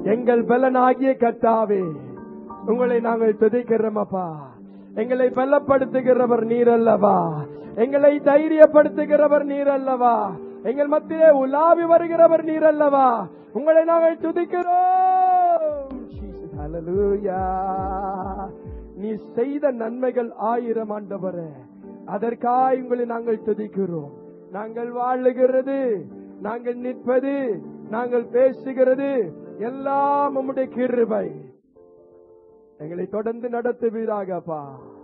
எங்கள் பலனாகிய கத்தாவே உங்களை நாங்கள் துதிக்கிறோம் அப்பா எங்களை பலப்படுத்துகிறவர் நீர் அல்லவா எங்களை தைரியப்படுத்துகிறவர் நீர் அல்லவா எங்கள் மத்தியிலே உலாவி வருகிறவர் நீர் அல்லவா உங்களை நாங்கள் துதிக்கிறோம் Jesus, hallelujah. நீ செய்த நன்மைகள் ஆயிரம் ஆண்டவரே அதற்காய் உங்களை நாங்கள் துதிக்கிறோம் நாங்கள் வாழுகிறது நாங்கள் நிற்பது நாங்கள் பேசுகிறது எல்லாம் உம்முடைய கிருபை எங்களை தொடர்ந்து நடத்துவீராகப்பா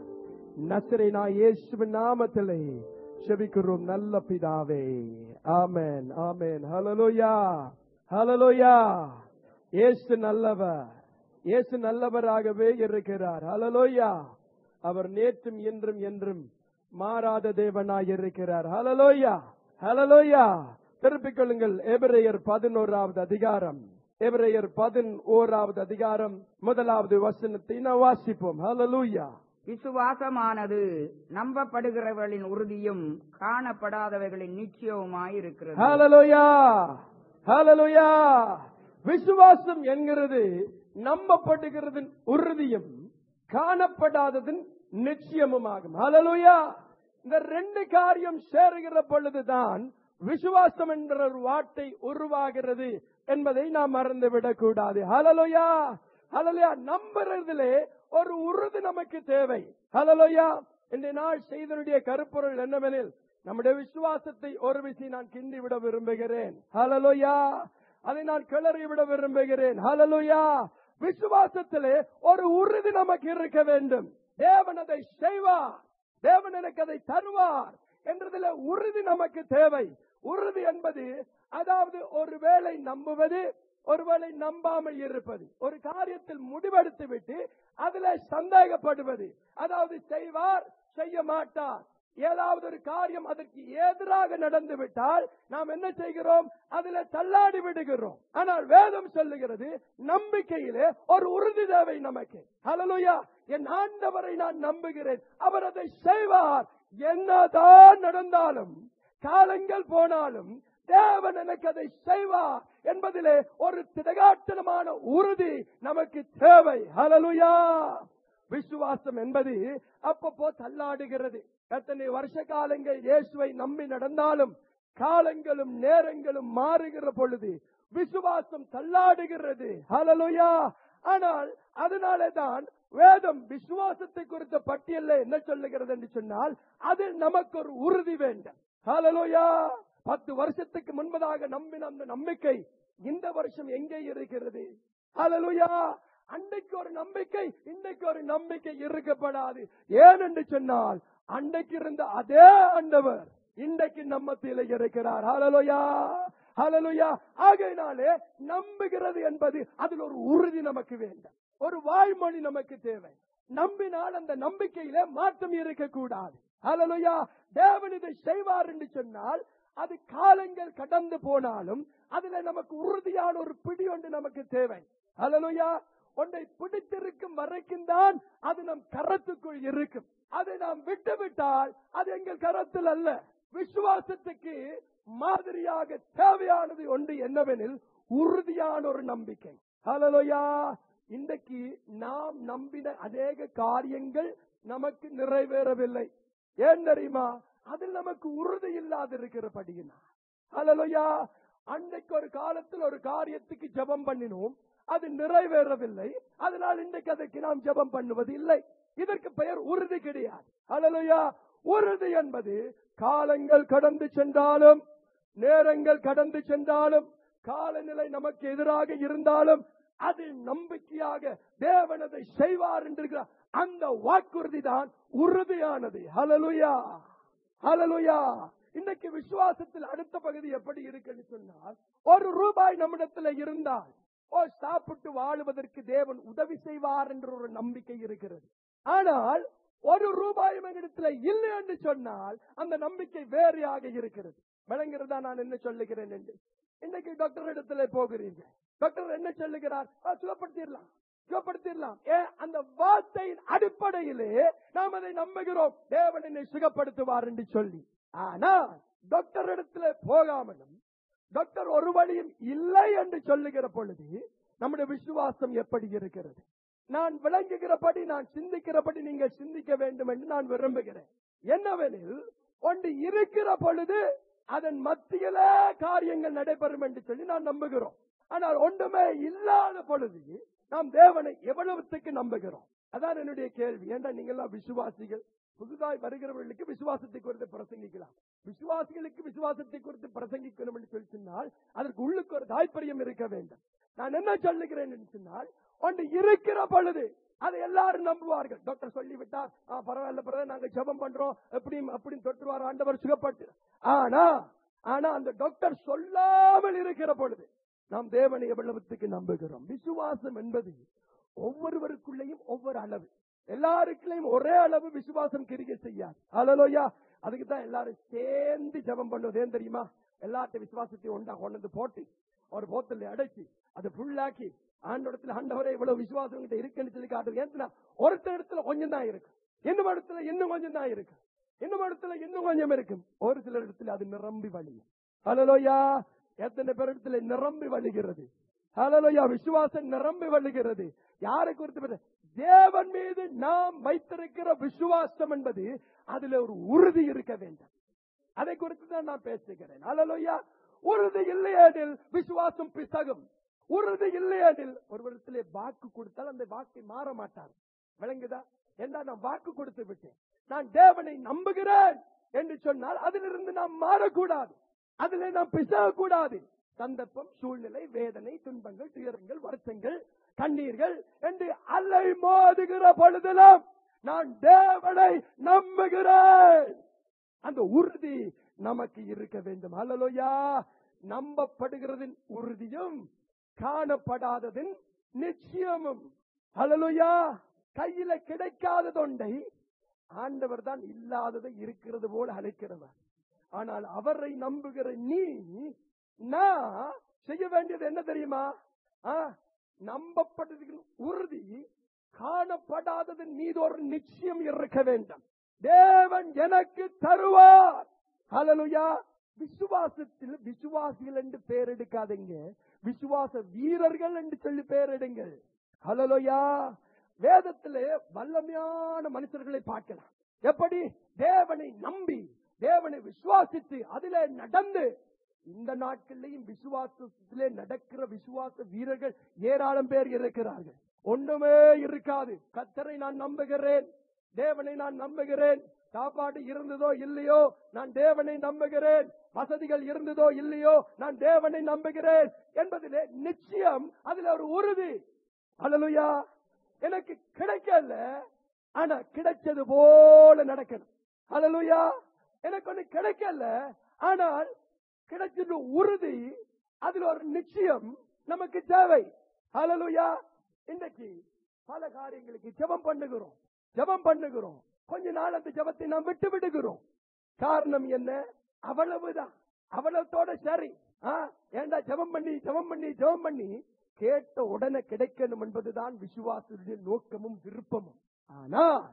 நசரை நான் இயேசுவின் நாமத்திலே செபிக்கிறோம் நல்ல பிதாவே ஆமென் ஆமென் ஹalleluya ஹalleluya இயேசு நல்லவர் இயேசு நல்லவராகவே இருக்கிறார் ஹalleluya அவர் நேற்றும் இன்றும் என்றும் மாறாத தேவனாய் இருக்கிறார் ஹalleluya ஹalleluya திருப்பிக் கொள்ளுங்கள் எபிரேயர் பதினோராவது அதிகாரம் எபிரேயர் பதினோராவது அதிகாரம் முதலாவது வசனத்தை நான் வாசிப்போம் ஹalleluya விசுவாசமானது நம்பப்படுகிறவர்களின் உறுதியும் காணப்படாதவைகளின் நிச்சயவுமாயிருக்கிறது ஹalleluya ஹalleluya விசுவாசம் என்கிறது நம்பப்படுகிறதின் உறுதியும் காணப்படாததின் நிச்சயமுமாகும் ஹalleluya இந்த ரெண்டு காரியம் சேருகிற பொழுதுதான் விசுவாசம் என்ற ஒரு வார்த்தை உருவாகிறது என்பதை நாம் மறந்துவிடக் கூடாது ஹalleluya ஹalleluya நம்புறதிலே ஒரு உறுதி நமக்கு தேவை ஹalleluya இந்த நாள் செய்தனுடைய கருப்பொருள் என்னவெனில் நம்முடைய விசுவாசத்தை ஒரு விசி நான் கிண்டி விட விரும்புகிறேன் ஹalleluya அதை நான் கிளறி விட விரும்புகிறேன் ஹalleluya விசுவாசத்திலே ஒரு உறுதி நமக்கு இருக்க வேண்டும் தேவன் அதை செய்வார் தேவன் எனக்கு அதை தருவார் என்றதில் உறுதி நமக்கு தேவை உறுதி என்பது அதாவது ஒருவேளை நம்புவது ஒருவேளை நம்பாமல் இருப்பது ஒரு காரியத்தில் முடிவெடுத்து விட்டு அதுல சந்தேகப்படுவது அதாவது செய்வார் செய்ய மாட்டார் ஏதாவது ஒரு காரியம் அதற்கு எதிராக நடந்து விட்டால் நாம் என்ன செய்கிறோம் அதுல தள்ளாடி விடுகிறோம் ஆனால் வேதம் சொல்லுகிறது நம்பிக்கையிலே ஒரு உறுதி தேவை நமக்கு ஹalleluya என் ஆண்டவரை நான் நம்புகிறேன் அவர் அதை செய்வார் என்னதான் நடந்தாலும் காலங்கள் போனாலும் தேவன் எனக்கு அதை செய்வார் என்பதிலே ஒரு திடகாட்டனமான உறுதி நமக்கு தேவை ஹalleluya விசுவாசம் என்பது அப்பப்போ தள்ளாடுகிறது எத்தனை வருஷ காலங்கள் இயேசுவை நம்பி நடந்தாலும் காலங்களும் நேரங்களும் மாறுகிற பொழுது விசுவாசம் தள்ளாடுகிறது ஹalleluya ஆனால் அதனாலே தான் வேதம் விசுவாசத்தை குறித்த பட்டியல்ல என்ன சொல்லுகிறது என்று சொன்னால் அது நமக்கு ஒரு உறுதி வேண்டும் ஹalleluya பத்து வருஷத்துக்கு முன்பதாக நம்பின அந்த நம்பிக்கை இந்த வருஷம் எங்கே இருக்கிறது ஹalleluya அன்றைக்கு ஒரு நம்பிக்கை இன்றைக்கு ஒரு நம்பிக்கை இருக்கப்படாது ஏன் என்று சொன்னால் அன்றைக்கு இருந்த அதே ஆண்டவர் இன்றைக்கு நம்ம மத்தியில இருக்கிறார் ஹalleluya ஹalleluya ஆகையினாலே நம்புகிறது என்பது அதில் ஒரு உறுதி நமக்கு வேண்டும் ஒரு வாய்மொழி நமக்கு தேவை நம்பினால் அந்த நம்பிக்கையில மாற்றம் இருக்கக்கூடாது ஹalleluya தேவன் இதை செய்வார் என்று சொன்னால் அது காலங்கள் கடந்து போனாலும் அதுல நமக்கு உறுதியான ஒரு பிடி ஒன்று நமக்கு தேவை ஹalleluya ஒன்றை பிடித்திருக்கும் வரைக்கும் தான் அது நம் கரத்துக்குள் இருக்கும் அதை நாம் விட்டுவிட்டால் அது எங்கள் கரத்தில் அல்ல விசுவாசத்துக்கு மாதிரியாக தேவையானது ஒன்று என்னவெனில் உறுதியான ஒரு நம்பிக்கை ஹalleluya இன்றைக்கு நாம் நம்பின அநேக காரியங்கள் நமக்கு நிறைவேறவில்லை ஏன் தெரியுமா அதில் நமக்கு உறுதி இல்லாது இருக்கிறபடியினா ஹalleluya அன்றைக்கு ஒரு காலத்தில் ஒரு காரியத்துக்கு ஜெபம் பண்ணினோம் அது நிறைவேறவில்லை அதனால் இன்றைக்கு அதற்கு நாம் ஜெபம் பண்ணுவது இல்லை இதற்கு பெயர் உறுதி கிடையாது ஹalleluya உறுதி என்பது காலங்கள் கடந்து சென்றாலும் நேரங்கள் கடந்து சென்றாலும் காலநிலை நமக்கு எதிராக இருந்தாலும் அது நம்பிக்கையாக தேவன் அதை செய்வார் என்று அந்த வாக்குறுதி தான் உறுதியானது ஹalleluya ஹalleluya இன்னைக்கு விசுவாசத்தில் அடுத்த பகுதி எப்படி இருக்குன்னு சொன்னால் ஒரு ரூபாய் நம்மிடத்துல இருந்தால் ஓ சாப்பிட்டு வாழுவதற்கு தேவன் உதவி செய்வார் என்ற ஒரு நம்பிக்கை இருக்கிறது ஆனால் ஒரு ரூபாயும் என்னிடத்துல இல்லை என்று சொன்னால் அந்த நம்பிக்கை வேறையாக இருக்கிறது விளங்குறதா நான் என்ன சொல்லுகிறேன் என்று இன்னைக்கு டாக்டர் இடத்துல போகிறீங்க டாக்டர் என்ன சொல்லுகிறார் "ஆ, சுகப்படுத்திடலாம் சுகப்படுத்திடலாம் ஏன் அந்த வார்த்தையின் அடிப்படையிலே நாம் அதை நம்புகிறோம் தேவன் என்னை சுகப்படுத்துவார் என்று சொல்லி ஆனா டாக்டர் இடத்துல போகாமலும் டாக்டர் ஒரு வழியும் இல்லை என்று சொல்லுகிற பொழுது நம்முடைய விசுவாசம் எப்படி இருக்கிறது நான் விளங்குகிறபடி நான் சிந்திக்கிறபடி நீங்கள் சிந்திக்க வேண்டும் என்று நான் விரும்புகிறேன் என்னவெனில் ஒன்று இருக்கிற பொழுது அதன் மத்தியிலே காரியங்கள் நடைபெறும் என்று சொல்லி நான் நம்புகிறோம் ஆனால் ஒன்றுமே இல்லாத பொழுது நாம் தேவனை எவ்வளவுத்துக்கு நம்புகிறோம் அதான் என்னுடைய கேள்வி ஏன்டா நீங்க எல்லாம் விசுவாசிகள் புதுதாய் வருகிறவர்களுக்கு விசுவாசத்தை குறித்து பிரசங்கிக்கலாம் விசுவாசிகளுக்கு விசுவாசத்தை குறித்து பிரசங்கிக்கணும் என்று சொல்லி சொன்னால் அதற்கு உள்ளுக்கு ஒரு தாய்ப்பரியம் இருக்க வேண்டும் நான் என்ன சொல்லுகிறேன் என்று சொன்னால் ஒன்று இருக்கிற பொழுது அதை எல்லாரும் நம்புவார்கள் டாக்டர் சொல்லிவிட்டார் "ஆ, பரவாயில்ல பரவாயில்ல நாங்க ஜெபம் பண்றோம் எப்படியும் அப்படின்னு தொட்டுவார் ஆண்டவர் சுகப்பட்டு ஆனா ஆனா அந்த டாக்டர் சொல்லாமல் இருக்கிற பொழுது நாம் தேவனை எவ்வளவுத்துக்கு நம்புகிறோம் விசுவாசம் என்பது ஒவ்வொருவருக்குள்ளேயும் ஒவ்வொரு அளவு எல்லாருக்குள்ளேயும் ஒரே அளவு விசுவாசம் கிரிகை செய்யாது அலலோயா அதுக்கு தான் எல்லாரும் சேர்ந்து ஜெபம் பண்ணுவது ஏன் தெரியுமா எல்லாத்த விசுவாசத்தையும் ஒன்றா கொண்டு வந்து போட்டு ஒரு போத்தல்ல அடைச்சி அதை ஃபுல்லாக்கி ஆண்டோடத்துல ஆண்டவரே இவ்வளவு விசுவாசம் கிட்ட இருக்குன்னு சொல்லி காட்டுறது ஏன்னா ஒருத்தர் இடத்துல கொஞ்சம் தான் இருக்கு இன்னும் இடத்துல இன்னும் கொஞ்சம் தான் இருக்கு இன்னும் இடத்துல இன்னும் கொஞ்சம் இருக்கும் ஒரு சில இடத்துல அது நிரம்பி வழியும் ஹலலோயா எத்தனை பேர் இடத்துல நிரம்பி வழிகிறது ஹலலோயா விசுவாசம் நிரம்பி வழிகிறது யாரை குறித்து பேச- தேவன் மீது நாம் வைத்திருக்கிற விசுவாசம் என்பது அதுல ஒரு உறுதி இருக்க வேண்டும் அதை குறித்து தான் நான் பேசுகிறேன் ஹalleluya உறுதி இல்லையெனில் விசுவாசம் பிசகும் உறுதி இல்லையெனில் ஒரு இடத்திலே வாக்கு கொடுத்தால் அந்த வாக்கை மாற மாட்டார் விளங்குதா என்றா நான் வாக்கு கொடுத்து விட்டேன் நான் தேவனை நம்புகிறேன் என்று சொன்னால் அதிலிருந்து நாம் மாறக்கூடாது அதிலே நாம் பிசகக்கூடாது சந்தர்ப்பம் சூழ்நிலை வேதனை துன்பங்கள் துயரங்கள் வருத்தங்கள் கண்ணீர்கள் என்று அலை மோதுகிற பொழுதிலும் நான் தேவனை நம்புகிறேன் அந்த உறுதி நமக்கு இருக்க வேண்டும் அல்லலோயா நம்பப்படுகிறதின் உறுதியும் காணப்படாததின் நிச்சயமும் அல்லலோயா கையில கிடைக்காததொண்டை ஆண்டவர் தான் இல்லாததை இருக்கிறது போல அழைக்கிறவர் ஆனால் அவரை நம்புகிற நீ நான் செய்ய வேண்டியது என்ன தெரியுமா ஆ, நம்பப்படுவதின் உறுதி காணப்படாததன் மீது ஒரு நிச்சயம் இருக்க வேண்டும் தேவன் எனக்கு தருவார் ஹalleluya விசுவாசத்தில் விசுவாசிகள் என்று பெயர் எடுக்காதீங்க விசுவாச வீரர்கள் என்று சொல்லி பெயர் எடுங்கள் ஹalleluya வேதத்திலே வல்லமையான மனுஷர்களை பார்க்கலாம் எப்படி தேவனை நம்பி தேவனை விசுவாசித்து அதிலே நடந்து இந்த நாட்களிலேயும் விசுவாசத்திலே நடக்கிற விசுவாச வீரர்கள் ஏராளம் பேர் இருக்கிறார்கள் ஒன்றுமே இருக்காது கத்தரை நான் நம்புகிறேன் தேவனை நான் நம்புகிறேன் சாப்பாடு இருந்ததோ இல்லையோ நான் தேவனை நம்புகிறேன் வசதிகள் இருந்ததோ இல்லையோ நான் தேவனை நம்புகிறேன் என்பதிலே நிச்சயம் அதுல ஒரு உறுதி அல்லலுயா எனக்கு கிடைக்கல ஆனா கிடைச்சது போல நடக்கணும் அல்லலுயா எனக்கு ஒண்ணு கிடைக்கல ஆனால் கிடைச்சது உறுதி அதுல ஒரு நிச்சயம் நமக்கு தேவை ஹalleluya இன்றைக்கு பல காரியங்களுக்கு ஜெபம் பண்ணுகிறோம் ஜெபம் பண்ணுகிறோம் கொஞ்ச நாள் அந்த ஜெபத்தை நாம் விட்டு விடுகிறோம் காரணம் என்ன அவ்வளவுதான் அவ்வளவுத்தோட சரி ஆ, ஏண்டா ஜெபம் பண்ணி ஜெபம் பண்ணி ஜெபம் பண்ணி கேட்ட உடனே கிடைக்கணும் என்பதுதான் விசுவாசத்துடைய நோக்கமும் விருப்பமும் ஆனால்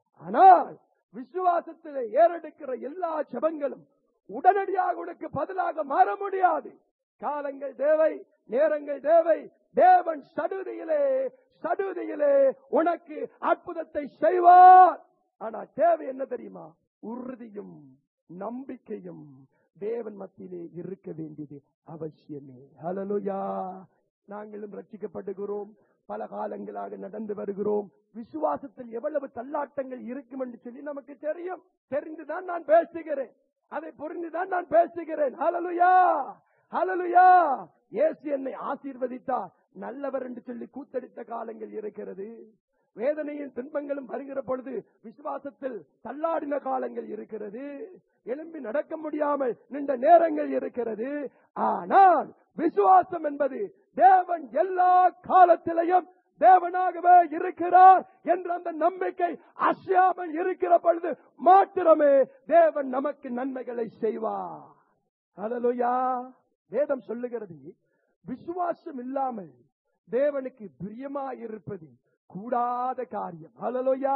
ஆனால் விசுவாசத்தில் ஏறெடுக்கிற எல்லா ஜெபங்களும் உடனடியாக உனக்கு பதிலாக மாற முடியாது காலங்கள் தேவை நேரங்கள் தேவை தேவன் சடுதியிலே சடுதியிலே உனக்கு அற்புதத்தை செய்வார் ஆனா தேவை என்ன தெரியுமா உறுதியும் நம்பிக்கையும் தேவன் மத்தியிலே இருக்க வேண்டியது அவசியமே ஹalleluya நாங்களும் ரட்சிக்கப்படுகிறோம் பல காலங்களாக நடந்து வருகிறோம் விசுவாசத்தில் எவ்வளவு தள்ளாட்டங்கள் இருக்கும் என்று சொல்லி நமக்கு தெரியும் தெரிந்துதான் நான் பேசுகிறேன் அதை புரிந்துதான் நான் பேசுகிறேன் ஹalleluya ஹalleluya இயேசு என்னை ஆசீர்வதித்தார் நல்லவர் என்று சொல்லி கூத்தடித்த காலங்கள் இருக்கிறது வேதனையும் துன்பங்களும் வருகிற பொழுது விசுவாசத்தில் தள்ளாடின காலங்கள் இருக்கிறது எழும்பி நடக்க முடியாமல் நின்ற நேரங்கள் இருக்கிறது ஆனால் விசுவாசம் என்பது தேவன் எல்லா காலத்திலையும் தேவனாகவே இருக்கிறார் என்ற அந்த நம்பிக்கை அசையாமல் இருக்கிற பொழுது மாத்திரமே தேவன் நமக்கு நன்மைகளை செய்வார் ஹalleluya வேதம் சொல்லுகிறது விசுவாசம் இல்லாமல் தேவனுக்கு பிரியமாயிருப்பது கூடாத காரியம் ஹalleluya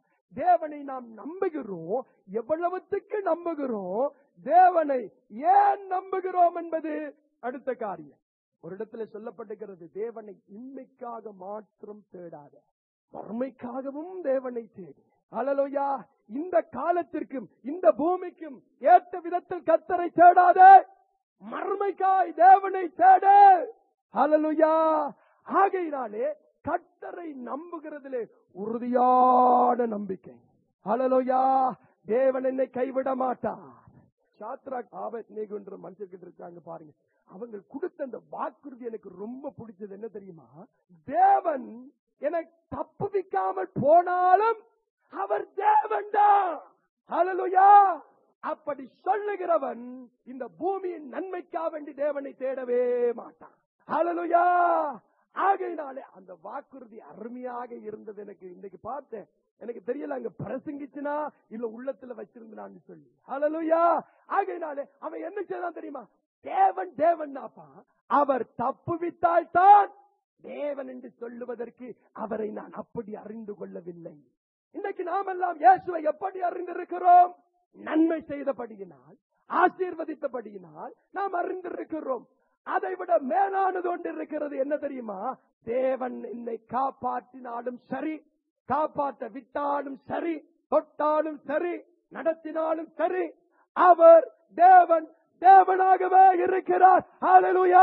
தேவனை நாம் நம்புகிறோம் எவ்வளவுத்துக்கு நம்புகிறோம் தேவனை ஏன் நம்புகிறோம் என்பது அடுத்த காரியம் ஒரு இடத்துல சொல்லப்பட்டிருக்கிறது தேவனை இன்மைக்காக மாத்திரம் தேடாத மறுமைக்காகவும் தேவனை தேடு அலலோயா இந்த காலத்திற்கும் இந்த பூமிக்கும் ஏற்ற விதத்தில் கத்தரை தேடாதே மறுமைக்காய் தேவனை தேடு அலலுயா ஆகையினாலே கத்தரை நம்புகிறதிலே உறுதியான நம்பிக்கை அலலோயா தேவன் என்னை கைவிட மாட்டார் சாத்ராக் ஆபத் நேகுன்ற மனுஷர்கிட்ட இருக்காங்க பாருங்க அவங்க கொடுத்த அந்த வாக்குறுதி எனக்கு ரொம்ப பிடிச்சது என்ன தெரியுமா தேவன் எனக்கு தப்புவிக்காமல் போனாலும் அவர் தேவன் தான் ஹalleluya அப்படி சொல்லுகிறவன் இந்த பூமியின் நன்மைக்காக வேண்டி தேவனை தேடவே மாட்டான் ஹalleluya ஆகையினாலே அந்த வாக்குறுதி அருமையாக இருந்தது எனக்கு இன்னைக்கு பார்த்தேன் எனக்கு தெரியல அங்க பிரசங்கிச்சுனா இல்ல உள்ளத்துல வச்சிருந்தான்னு சொல்லி ஹalleluya ஆகையினாலே அவன் என்ன செய்தான் தெரியுமா தேவன் தேவன் அவர் தப்புவித்தால் தான் தேவன் என்று சொல்லுவதற்கு அவரை நான் அப்படி அறிந்து கொள்ளவில்லை இன்றைக்கு நாம் எல்லாம் இயேசுவை எப்படி அறிந்திருக்கிறோம் நன்மை செய்தபடியினால் ஆசீர்வதித்தபடியினால் நாம் அறிந்திருக்கிறோம் அதை விட மேலானது ஒன்று இருக்கிறது என்ன தெரியுமா தேவன் என்னை காப்பாற்றினாலும் சரி காப்பாற்ற விட்டாலும் சரி தொட்டாலும் சரி நடத்தினாலும் சரி அவர் தேவன் தேவனாகவே இருக்கிறார் ஹalleluya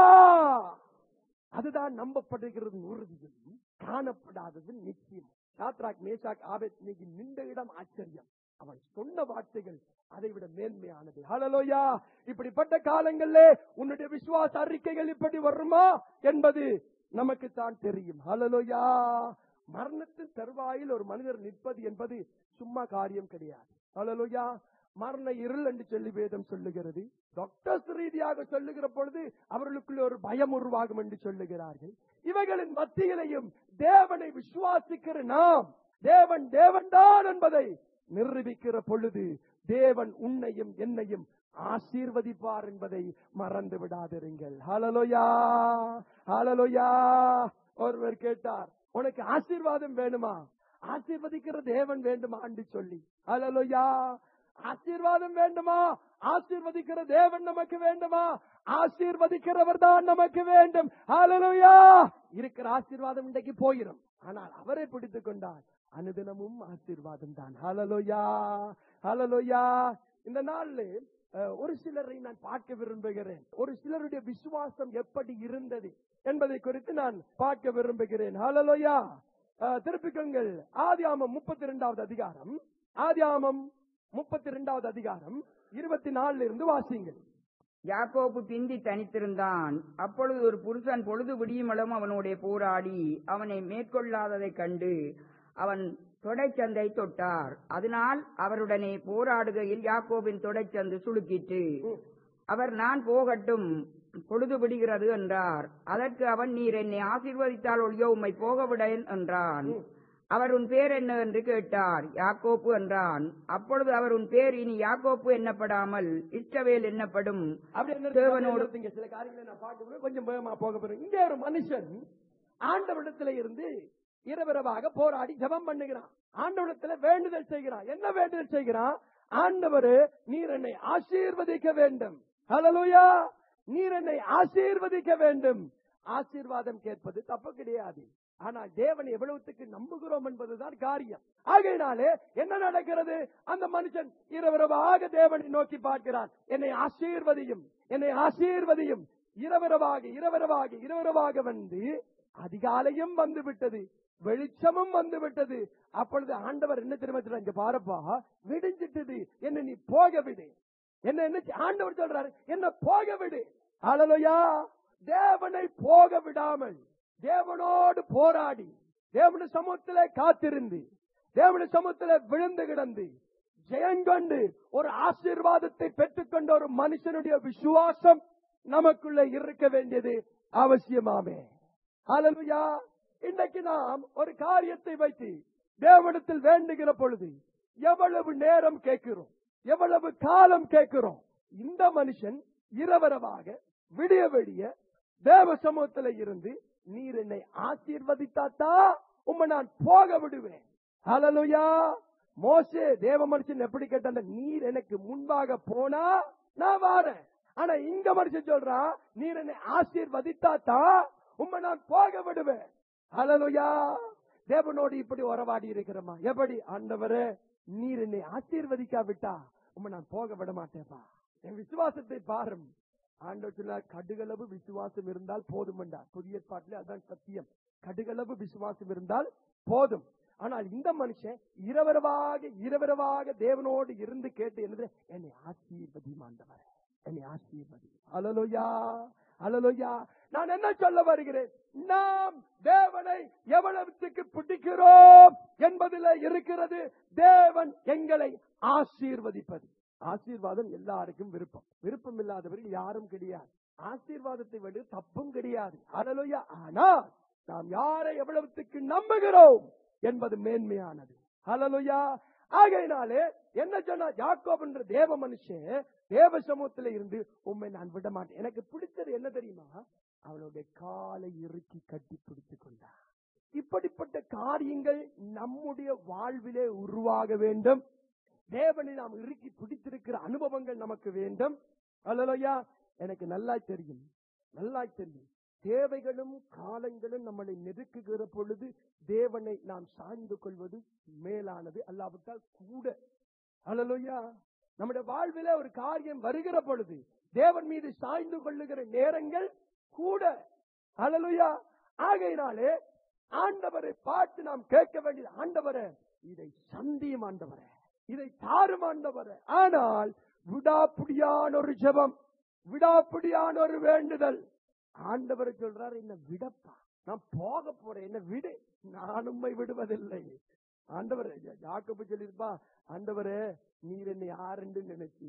அதுதான் நம்பப்படுகிறது உறுதியும் காணப்படாதது நிச்சயம் சாத்ராக் மேஷாக் ஆபேத் நீங்கி நின்ற இடம் ஆச்சரியம் அவன் சொன்ன வார்த்தைகள் அதை விட மேன்மையானது ஹalleluya இப்படிப்பட்ட காலங்களிலே உன்னுடைய விசுவாச அறிக்கைகள் இப்படி வருமா என்பது நமக்கு தான் தெரியும் ஹalleluya மரணத்தின் தருவாயில் ஒரு மனிதர் நிற்பது என்பது சும்மா காரியம் கிடையாது ஹalleluya மரண இருள் என்று சொல்லி வேதம் சொல்லுகிறது டாக்டர்ஸ் ரீதியாக சொல்லுகிற பொழுது அவர்களுக்குள்ள ஒரு பயம் உருவாகும் என்று சொல்லுகிறார்கள் இவைகளின் மத்தியிலையும் தேவனை விசுவாசிக்கிற நாம் தேவன் தேவன்தான் என்பதை நிரூபிக்கிற பொழுது தேவன் உன்னையும் என்னையும் ஆசீர்வதிப்பார் என்பதை மறந்து விடாதிருங்கள் ஹalleluya ஹalleluya ஒருவர் கேட்டார் உனக்கு ஆசீர்வாதம் வேணுமா ஆசீர்வதிக்கிற தேவன் வேண்டுமா என்று சொல்லி ஹalleluya ஆசீர்வாதம் வேண்டுமா ஆசீர்வதிக்கிற தேவன் நமக்கு வேண்டுமா ஆசீர்வதிக்கிறவர் தான் நமக்கு வேண்டும் ஹalleluya இருக்கிற ஆசீர்வாதம் இன்றைக்கு போயிடும் ஆனால் அவரை பிடித்துக் கொண்டால் அனுதினமும் ஆசீர்வாதம் தான் ஹalleluya ஹalleluya இந்த நாள்ல அஹ், ஒரு சிலரை நான் பார்க்க விரும்புகிறேன் ஒரு சிலருடைய விசுவாசம் எப்படி இருந்தது என்பதை குறித்து நான் பார்க்க விரும்புகிறேன் ஹalleluya அஹ், திருப்பிக்கங்கள் ஆதியாமம் முப்பத்தி இரண்டாவது அதிகாரம் ஆதியாமம் முப்பத்தி இரண்டாவது அதிகாரம் இருபத்தி நாலுல இருந்து வாசிங்கள் யாக்கோபு பிந்தி தனித்திருந்தான் அப்பொழுது ஒரு புருஷன் பொழுது விடியுமளவும் அவனோடே போராடி அவனை மேற்கொள்ளாததைக் கண்டு அவன் தொடைச்சந்தை தொட்டார் அதனால் அவருடனே போராடுகையில் யாக்கோபின் தொடைச்சந்து சுளுக்கிற்று அவர் நான் போகட்டும் பொழுது விடுகிறது என்றார் அதற்கு அவன் நீர் என்னை ஆசீர்வதித்தால் ஒழியோ உம்மை போக விடேன் என்றான் அவர் உன் பேர் என்ன என்று கேட்டார் யாக்கோப்பு என்றான் அப்பொழுது அவர் உன் பேர் இனி யாக்கோப்பு எண்ணப்படாமல் இஷ்டவேல் எண்ணப்படும் அப்படி என்ன தேவனோடு- இருக்கு? இங்க சில காரியங்களை நான் பார்க்க போறேன். கொஞ்சம் வேகமா போக போறேன் இங்க ஒரு மனுஷன் ஆண்டவரிடத்துல இருந்து இரவிரவாக போராடி ஜெபம் பண்ணுகிறான் ஆண்டவரிடத்துல வேண்டுதல் செய்கிறான் என்ன வேண்டுதல் செய்கிறான் ஆண்டவரு நீர் என்னை ஆசீர்வதிக்க வேண்டும் ஹalleluya நீர் என்னை ஆசீர்வதிக்க வேண்டும் ஆசீர்வாதம் கேட்பது தப்பு கிடையாது ஆனால் தேவன் எவ்வளவுத்துக்கு நம்புகிறோம் என்பதுதான் காரியம் ஆகையினாலே என்ன நடக்கிறது அந்த மனுஷன் இரவிரவாக தேவனை நோக்கி பார்க்கிறான் என்னை ஆசீர்வதியும் என்னை ஆசீர்வதியும் இரவிரவாக இரவிரவாக இரவிரவாக வந்து அதிகாலையும் வந்து விட்டது வெளிச்சமும் வந்து விட்டது அப்பொழுது ஆண்டவர் என்ன தெரியுமா சொல்றார்? இங்க பாருப்பா விடிஞ்சிட்டது என்ன நீ போக விடு என்ன என்ன செய்- ஆண்டவர் சொல்றாரு என்ன போக விடு அழலையா தேவனை போக விடாமல் தேவனோடு போராடி தேவனுடைய சமூகத்திலே காத்திருந்து தேவனுடைய சமூகத்திலே விழுந்து கிடந்து ஜெயங்கொண்டு ஒரு ஆசீர்வாதத்தை பெற்றுக்கொண்ட ஒரு மனுஷனுடைய விசுவாசம் நமக்குள்ள இருக்க வேண்டியது அவசியமாமே ஹalleluya இன்றைக்கு நாம் ஒரு காரியத்தை வைத்து தேவனிடத்தில் வேண்டுகிற பொழுது எவ்வளவு நேரம் கேட்கிறோம் எவ்வளவு காலம் கேட்கிறோம் இந்த மனுஷன் இரவரவாக விடிய விடிய தேவ சமூகத்துல இருந்து நீர் என்னை ஆசீர்வதித்தாத்தா உம்மை நான் போக விடுவேன் ஹalleluya மோசே தேவ மனுஷன் எப்படி கேட்டான் நீர் எனக்கு முன்பாக போனா நான் வாரேன் ஆனா இங்க மனுஷன் சொல்றான் நீர் என்னை ஆசீர்வதித்தாத்தான் உம்மை நான் போக விடுவேன் ஹalleluya தேவனோடு இப்படி உறவாடி இருக்கிறோமா எப்படி ஆண்டவரே நீர் என்னை ஆசீர்வதிக்காவிட்டா உம்மை நான் போக விட மாட்டேப்பா என் விசுவாசத்தை பாரும் ஆண்டவர் சொன்னார் கடுகளவு விசுவாசம் இருந்தால் போதும் என்றார் புதிய பாட்டிலே அதான் சத்தியம் கடுகளவு விசுவாசம் இருந்தால் போதும் ஆனால் இந்த மனுஷன் இரவரவாக இரவரவாக தேவனோடு இருந்து கேட்டு என்னது என்னை ஆசீர்வதி ஆண்டவர் என்னை ஆசீர்வதி அலலுயா அலலுயா நான் என்ன சொல்ல வருகிறேன் நாம் தேவனை எவ்வளவுக்கு பிடிக்கிறோம் என்பதில் இருக்கிறது தேவன் எங்களை ஆசீர்வதிப்பது ஆசீர்வாதம் எல்லாருக்கும் விருப்பம் விருப்பம் இல்லாதவர்கள் யாரும் கிடையாது ஆசீர்வாதத்தை விட தப்பும் கிடையாது அலலுயா ஆனால் நாம் யாரை எவ்வளவுக்கு நம்புகிறோம் என்பது மேன்மையானது ஹalleluya ஆகையினாலே என்ன சொன்னா யாக்கோப் என்ற தேவ மனுஷன் தேவ சமூகத்துல இருந்து உண்மை நான் விட மாட்டேன் எனக்கு பிடிச்சது என்ன தெரியுமா அவனுடைய காலை இறுக்கி கட்டி பிடித்துக் கொண்டார் இப்படிப்பட்ட காரியங்கள் நம்முடைய வாழ்விலே உருவாக வேண்டும் தேவனை நாம் இறுக்கி பிடித்திருக்கிற அனுபவங்கள் நமக்கு வேண்டும் அல்லலையா எனக்கு நல்லா தெரியும் நல்லா தெரியும் தேவைகளும் காலங்களும் நம்மளை நெருக்குகிற பொழுது தேவனை நாம் சாய்ந்து கொள்வது மேலானது அல்லாவிட்டால் கூட அல்லலையா நம்முடைய வாழ்விலே ஒரு காரியம் வருகிற பொழுது தேவன் மீது சாய்ந்து கொள்ளுகிற நேரங்கள் கூட அல்லலுயா ஆகையினாலே ஆண்டவரை பார்த்து நாம் கேட்க வேண்டியது ஆண்டவரே இதை சந்தியும் ஆண்டவரே இதை தாரும் ஆண்டவரே ஆனால் விடாப்புடியான ஒரு ஜெபம் விடாப்புடியான ஒரு வேண்டுதல் ஆண்டவர் சொல்றாரு என்ன விடப்பா நான் போக போறேன் என்ன விடு நான் உண்மை விடுவதில்லை ஆண்டவர் யாக்கப்பு சொல்லிருப்பா ஆண்டவரே நீர் என்னை யாருன்னு நினைச்சி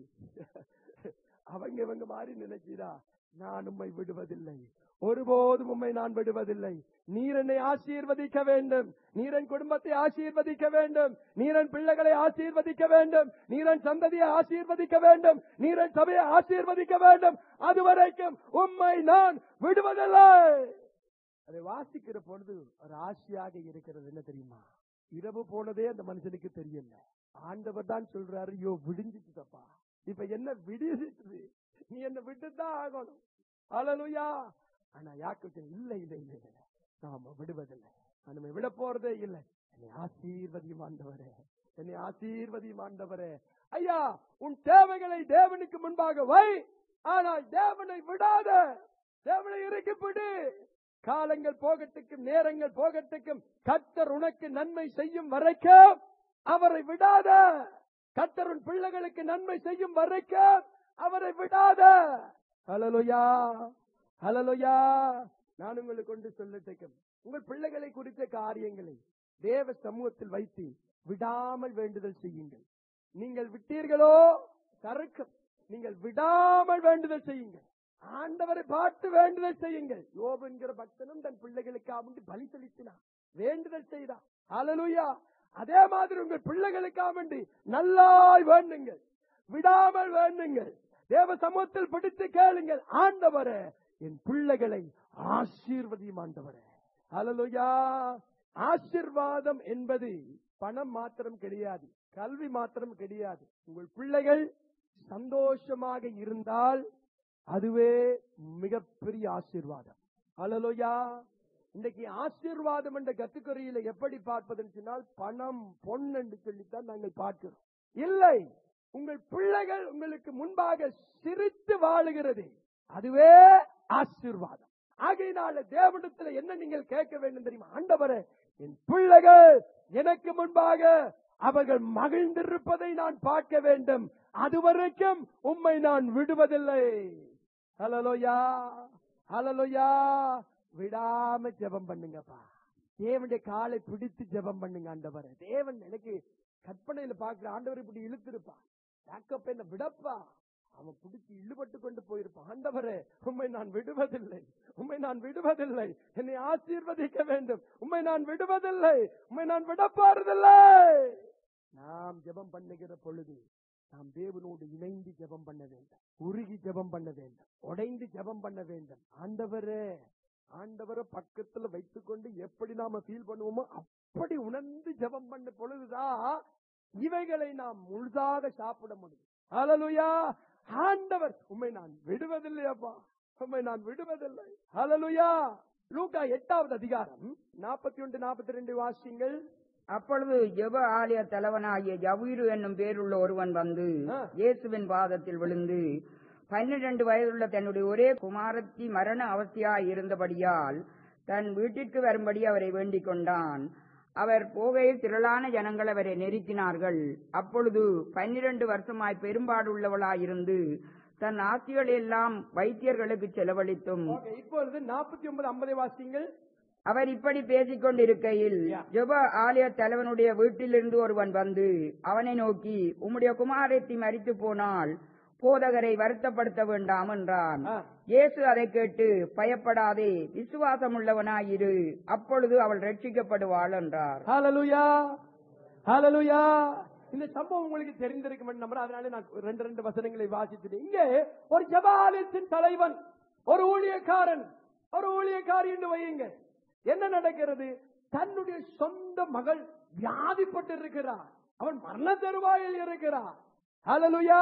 அவங்க இவங்க மாதிரி நினைச்சிடா நான் உண்மை விடுவதில்லை ஒருபோதும் உண்மை நான் விடுவதில்லை நீர் என்னை ஆசீர்வதிக்க வேண்டும் நீரன் குடும்பத்தை ஆசீர்வதிக்க வேண்டும் நீரன் பிள்ளைகளை ஆசீர்வதிக்க வேண்டும் நீரன் சந்ததியை ஆசீர்வதிக்க வேண்டும் நீரன் சபையை ஆசீர்வதிக்க வேண்டும் அதுவரைக்கும் உண்மை நான் விடுவதில்லை அதை வாசிக்கிற பொழுது ஒரு ஆசையாக இருக்கிறது என்ன தெரியுமா இரவு போனதே அந்த மனுஷனுக்கு தெரியல ஆண்டவர் தான் சொல்றாரு யோ விடிஞ்சிட்டு தப்பா இப்ப என்ன விடிஞ்சிட்டு நீ என்ன விட்டுதான் ஆகணும் அலலுயா ஆனா யாக்கு இல்ல இல்ல இல்ல இல்ல நாம விடுவதில்லை நம்ம விட போறதே இல்லை என்னை ஆசீர்வதியும் ஆண்டவரே என்னை ஆசீர்வதியும் ஆண்டவரே ஐயா உன் தேவைகளை தேவனுக்கு முன்பாக வை ஆனால் தேவனை விடாத தேவனை இறக்கிப்பிடு காலங்கள் போகட்டுக்கும் நேரங்கள் போகட்டுக்கும் கத்தர் உனக்கு நன்மை செய்யும் வரைக்கும் அவரை விடாத கத்தர் உன் பிள்ளைகளுக்கு நன்மை செய்யும் வரைக்கும் அவரை விடாத ஹலலுயா ஹலலுயா நான் உங்களுக்கு கொண்டு சொல்லட்டும் உங்கள் பிள்ளைகளை குறித்த காரியங்களை தேவ சமூகத்தில் வைத்து விடாமல் வேண்டுதல் செய்யுங்கள் நீங்கள் விட்டீர்களோ சறுக்கும் நீங்கள் விடாமல் வேண்டுதல் செய்யுங்கள் ஆண்டவரை பார்த்து வேண்டுதல் செய்யுங்கள் யோபு என்கிற பக்தனும் தன் பிள்ளைகளுக்காக பலி செலுத்தினான் வேண்டுதல் செய்தான் ஹalleluya அதே மாதிரி உங்கள் பிள்ளைகளுக்காக வேண்டி நல்லாய் வேண்டுங்கள் விடாமல் வேண்டுங்கள் தேவ சமூகத்தில் பிடித்து கேளுங்கள் ஆண்டவரே என் பிள்ளைகளை ஆசீர்வதியும் ஆண்டவரே ஹalleluya ஆசீர்வாதம் என்பது பணம் மாத்திரம் கிடையாது கல்வி மாத்திரம் கிடையாது உங்கள் பிள்ளைகள் சந்தோஷமாக இருந்தால் அதுவே மிகப்பெரிய ஆசீர்வாதம் ஹalleluya இன்னைக்கு ஆசீர்வாதம் என்ற கத்துக்கரையில எப்படி பார்ப்பதுன்னு சொன்னால் பணம் பொன் என்று சொல்லித்தான் நாங்கள் பார்க்கிறோம் இல்லை உங்கள் பிள்ளைகள் உங்களுக்கு முன்பாக சிரித்து வாழுகிறது அதுவே ஆசீர்வாதம் ஆகையினால தேவனிடத்துல என்ன நீங்கள் கேட்க வேண்டும் தெரியுமா ஆண்டவரே என் பிள்ளைகள் எனக்கு முன்பாக அவர்கள் மகிழ்ந்திருப்பதை நான் பார்க்க வேண்டும் அதுவரைக்கும் உம்மை நான் விடுவதில்லை ஹலலோயா ஹலலோயா விடாம ஜெபம் பண்ணுங்கப்பா தேவனுடைய காலை பிடித்து ஜெபம் பண்ணுங்க ஆண்டவரே தேவன் எனக்கு கற்பனையில பாக்குற ஆண்டவர் இப்படி இழுத்திருப்பான் யாக்கப்ப என்ன விடப்பா அவன் பிடிச்சி இழுபட்டு கொண்டு போயிருப்பான் ஆண்டவரே உண்மை நான் விடுவதில்லை உண்மை நான் விடுவதில்லை என்னை ஆசீர்வதிக்க வேண்டும் உண்மை நான் விடுவதில்லை உண்மை நான் விடப்பாருதில்லை நாம் ஜெபம் பண்ணுகிற பொழுது நாம் தேவனோடு இணைந்து ஜெபம் பண்ண வேண்டும் உருகி ஜெபம் பண்ண வேண்டும் உடைந்து ஜெபம் பண்ண வேண்டும் ஆண்டவரே ஆண்டவரை பக்கத்துல வைத்துக்கொண்டு எப்படி நாம ஃபீல் பண்ணுவோமோ அப்படி உணர்ந்து ஜெபம் பண்ண பொழுதுதான் இவைகளை நாம் முழுதாக சாப்பிட முடியும் ஹalleluya ஆண்டவர் உம்மை நான் விடுவதில்லையப்பா உம்மை நான் விடுவதில்லை ஹalleluya லூக்கா எட்டாவது அதிகாரம் நாற்பத்தி ஒன்று நாற்பத்தி ரெண்டு வாசியங்கள் அப்பொழுது ஜெப ஆலய தலைவனாகிய ஜவீரு என்னும் பேருள்ள ஒருவன் வந்து ஆ. இயேசுவின் பாதத்தில் விழுந்து பன்னிரண்டு வயதுள்ள தன்னுடைய ஒரே குமாரத்தி மரண அவஸ்தையாய் இருந்தபடியால் தன் வீட்டிற்கு வரும்படி அவரை வேண்டிக் கொண்டான் அவர் போகையில் திரளான ஜனங்கள் அவரை நெருக்கினார்கள் அப்பொழுது பன்னிரண்டு வருஷமாய் பெரும்பாடுள்ளவளாயிருந்து தன் ஆஸ்திகள் எல்லாம் வைத்தியர்களுக்கு செலவழித்தும் ஓகே இப்பொழுது நாற்பத்தி ஒன்பது ஐம்பதை வாசியங்கள் அவர் இப்படி பேசிக் கொண்டிருக்கையில் Yeah. ஜெப ஆலய தலைவனுடைய வீட்டிலிருந்து ஒருவன் வந்து அவனை நோக்கி உம்முடைய குமாரத்தி மரித்து போனால் போதகரை வருத்தப்படுத்த வேண்டாம் என்றான் ஆ. இயேசு அதை கேட்டு பயப்படாதே விசுவாசமுள்ளவனாயிரு அப்பொழுது அவள் ரட்சிக்கப்படுவாள் என்றார் ஹalleluya ஹalleluya இந்த சம்பவம் உங்களுக்கு தெரிந்திருக்கும் நம்புறேன் அதனால நான் ரெண்டு ரெண்டு வசனங்களை வாசித்துட்டேன் இங்கே ஒரு ஜபாலயத்தின் தலைவன் ஒரு ஊழியக்காரன் ஒரு ஊழியக்காரி என்று வையுங்க என்ன நடக்கிறது தன்னுடைய சொந்த மகள் வியாதிப்பட்டு இருக்கிறார் அவன் மரண தருவாயில் இருக்கிறார் ஹalleluya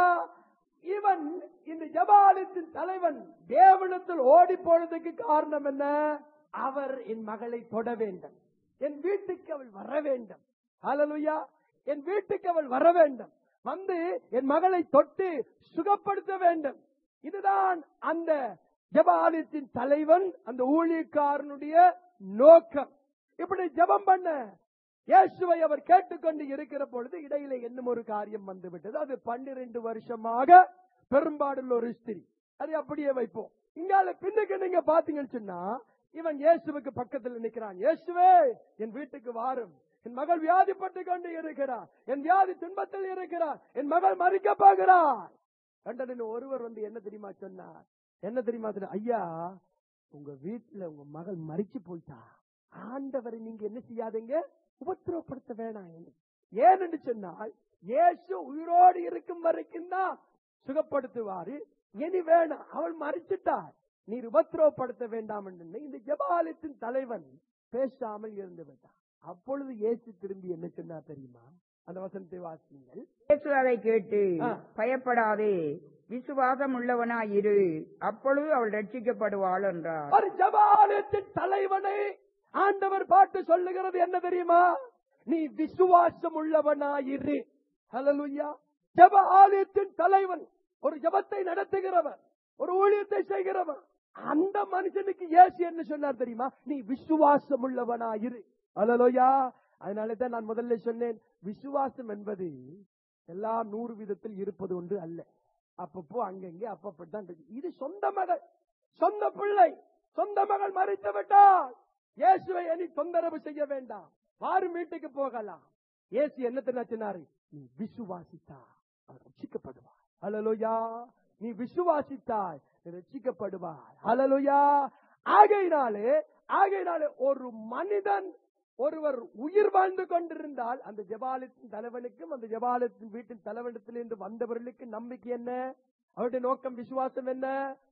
இவன் இந்த ஜபாலயத்தின் தலைவன் தேவனத்தில் ஓடி போனதுக்கு காரணம் என்ன அவர் என் மகளை தொட வேண்டும் என் வீட்டுக்கு அவள் வர வேண்டும் ஹalleluya என் வீட்டுக்கு அவள் வர வேண்டும் வந்து என் மகளை தொட்டு சுகப்படுத்த வேண்டும் இதுதான் அந்த ஜபாலயத்தின் தலைவன் அந்த ஊழியக்காரனுடைய நோக்கம் இப்படி ஜெபம் பண்ண இயேசுவை அவர் கேட்டுக்கொண்டு இருக்கிற பொழுது இடையில இன்னும் ஒரு காரியம் வந்து விட்டது அது பன்னிரண்டு வருஷமாக பெரும்பாடுள்ள ஒரு ஸ்திரீ அதை அப்படியே வைப்போம் இங்கால பின்னுக்கு நீங்க பாத்தீங்கன்னு சொன்னா இவன் இயேசுவுக்கு பக்கத்தில் நிற்கிறான் இயேசுவே என் வீட்டுக்கு வாரும் என் மகள் வியாதிப்பட்டு கொண்டு இருக்கிறார் என் வியாதி துன்பத்தில் இருக்கிறார் என் மகள் மறிக்க போகிறார் கண்டனின் ஒருவர் வந்து என்ன தெரியுமா சொன்னார் என்ன தெரியுமா சொன்னார்? ஐயா உங்க வீட்டுல உங்க மகள் மறிச்சு போயிட்டா ஆண்டவரை நீங்க என்ன செய்யாதீங்க உபத்திரவப்படுத்த வேணாம் என்று. ஏனென்று சொன்னால் இயேசு உயிரோடு இருக்கும் வரைக்கும் தான் சுகப்படுத்துவாரு இனி வேணாம் அவள் மறிச்சிட்டாள் நீர் உபத்திரவப்படுத்த வேண்டாம் என்று இந்த ஜபாலயத்தின் தலைவன் பேசாமல் இருந்து விட்டான் அப்பொழுது இயேசு திரும்பி என்ன சொன்னார் தெரியுமா அந்த வசனத்தை வாசிங்கள் இயேசு அதை கேட்டு ஆ. பயப்படாதே விசுவாசம் உள்ளவனாயிரு அப்பொழுது அவள் ரட்சிக்கப்படுவாள் என்றார் ஒரு ஜபாலயத்தின் தலைவனை ஆண்டவர் பாட்டு சொல்லுகிறது என்ன தெரியுமா நீ விசுவாசம் உள்ளவனாயிரு ஹalleluya ஜப ஆலயத்தின் தலைவன் ஒரு ஜபத்தை நடத்துகிறவன் ஒரு ஊழியத்தை செய்கிறவன் அந்த மனுஷனுக்கு இயேசு என்ன சொன்னார் தெரியுமா நீ விசுவாசம் உள்ளவனாயிரு ஹalleluya அதனால தான் நான் முதல்ல சொன்னேன் விசுவாசம் என்பது எல்லாம் நூறு விதத்தில் இருப்பது ஒன்று அல்ல அப்பப்போ அங்கங்கே அப்பப்பதான் இருக்கு. இது சொந்த மகள் சொந்த பிள்ளை சொந்த மகள் மறித்து விட்டால் இயேசுவை இனி தொந்தரவு செய்ய வேண்டாம் வாரும் வீட்டுக்கு போகலாம் இயேசு என்ன தெரியுமா சொன்னாரு நீ விசுவாசித்தா அவர் ரட்சிக்கப்படுவார் ஹalleluya நீ விசுவாசித்தாய் நீ ரட்சிக்கப்படுவார் ஹalleluya ஆகையினாலே ஆகையினாலே ஒரு மனிதன் ஒருவர் உயிர் வாழ்ந்து கொண்டிருந்தால் அந்த ஜபாலயத்தின் தலைவனுக்கும் அந்த ஜபாலயத்தின் வீட்டின் தலைவனிடத்திலிருந்து வந்தவர்களுக்கு நம்பிக்கை என்ன அவருடைய நோக்கம் விசுவாசம் என்ன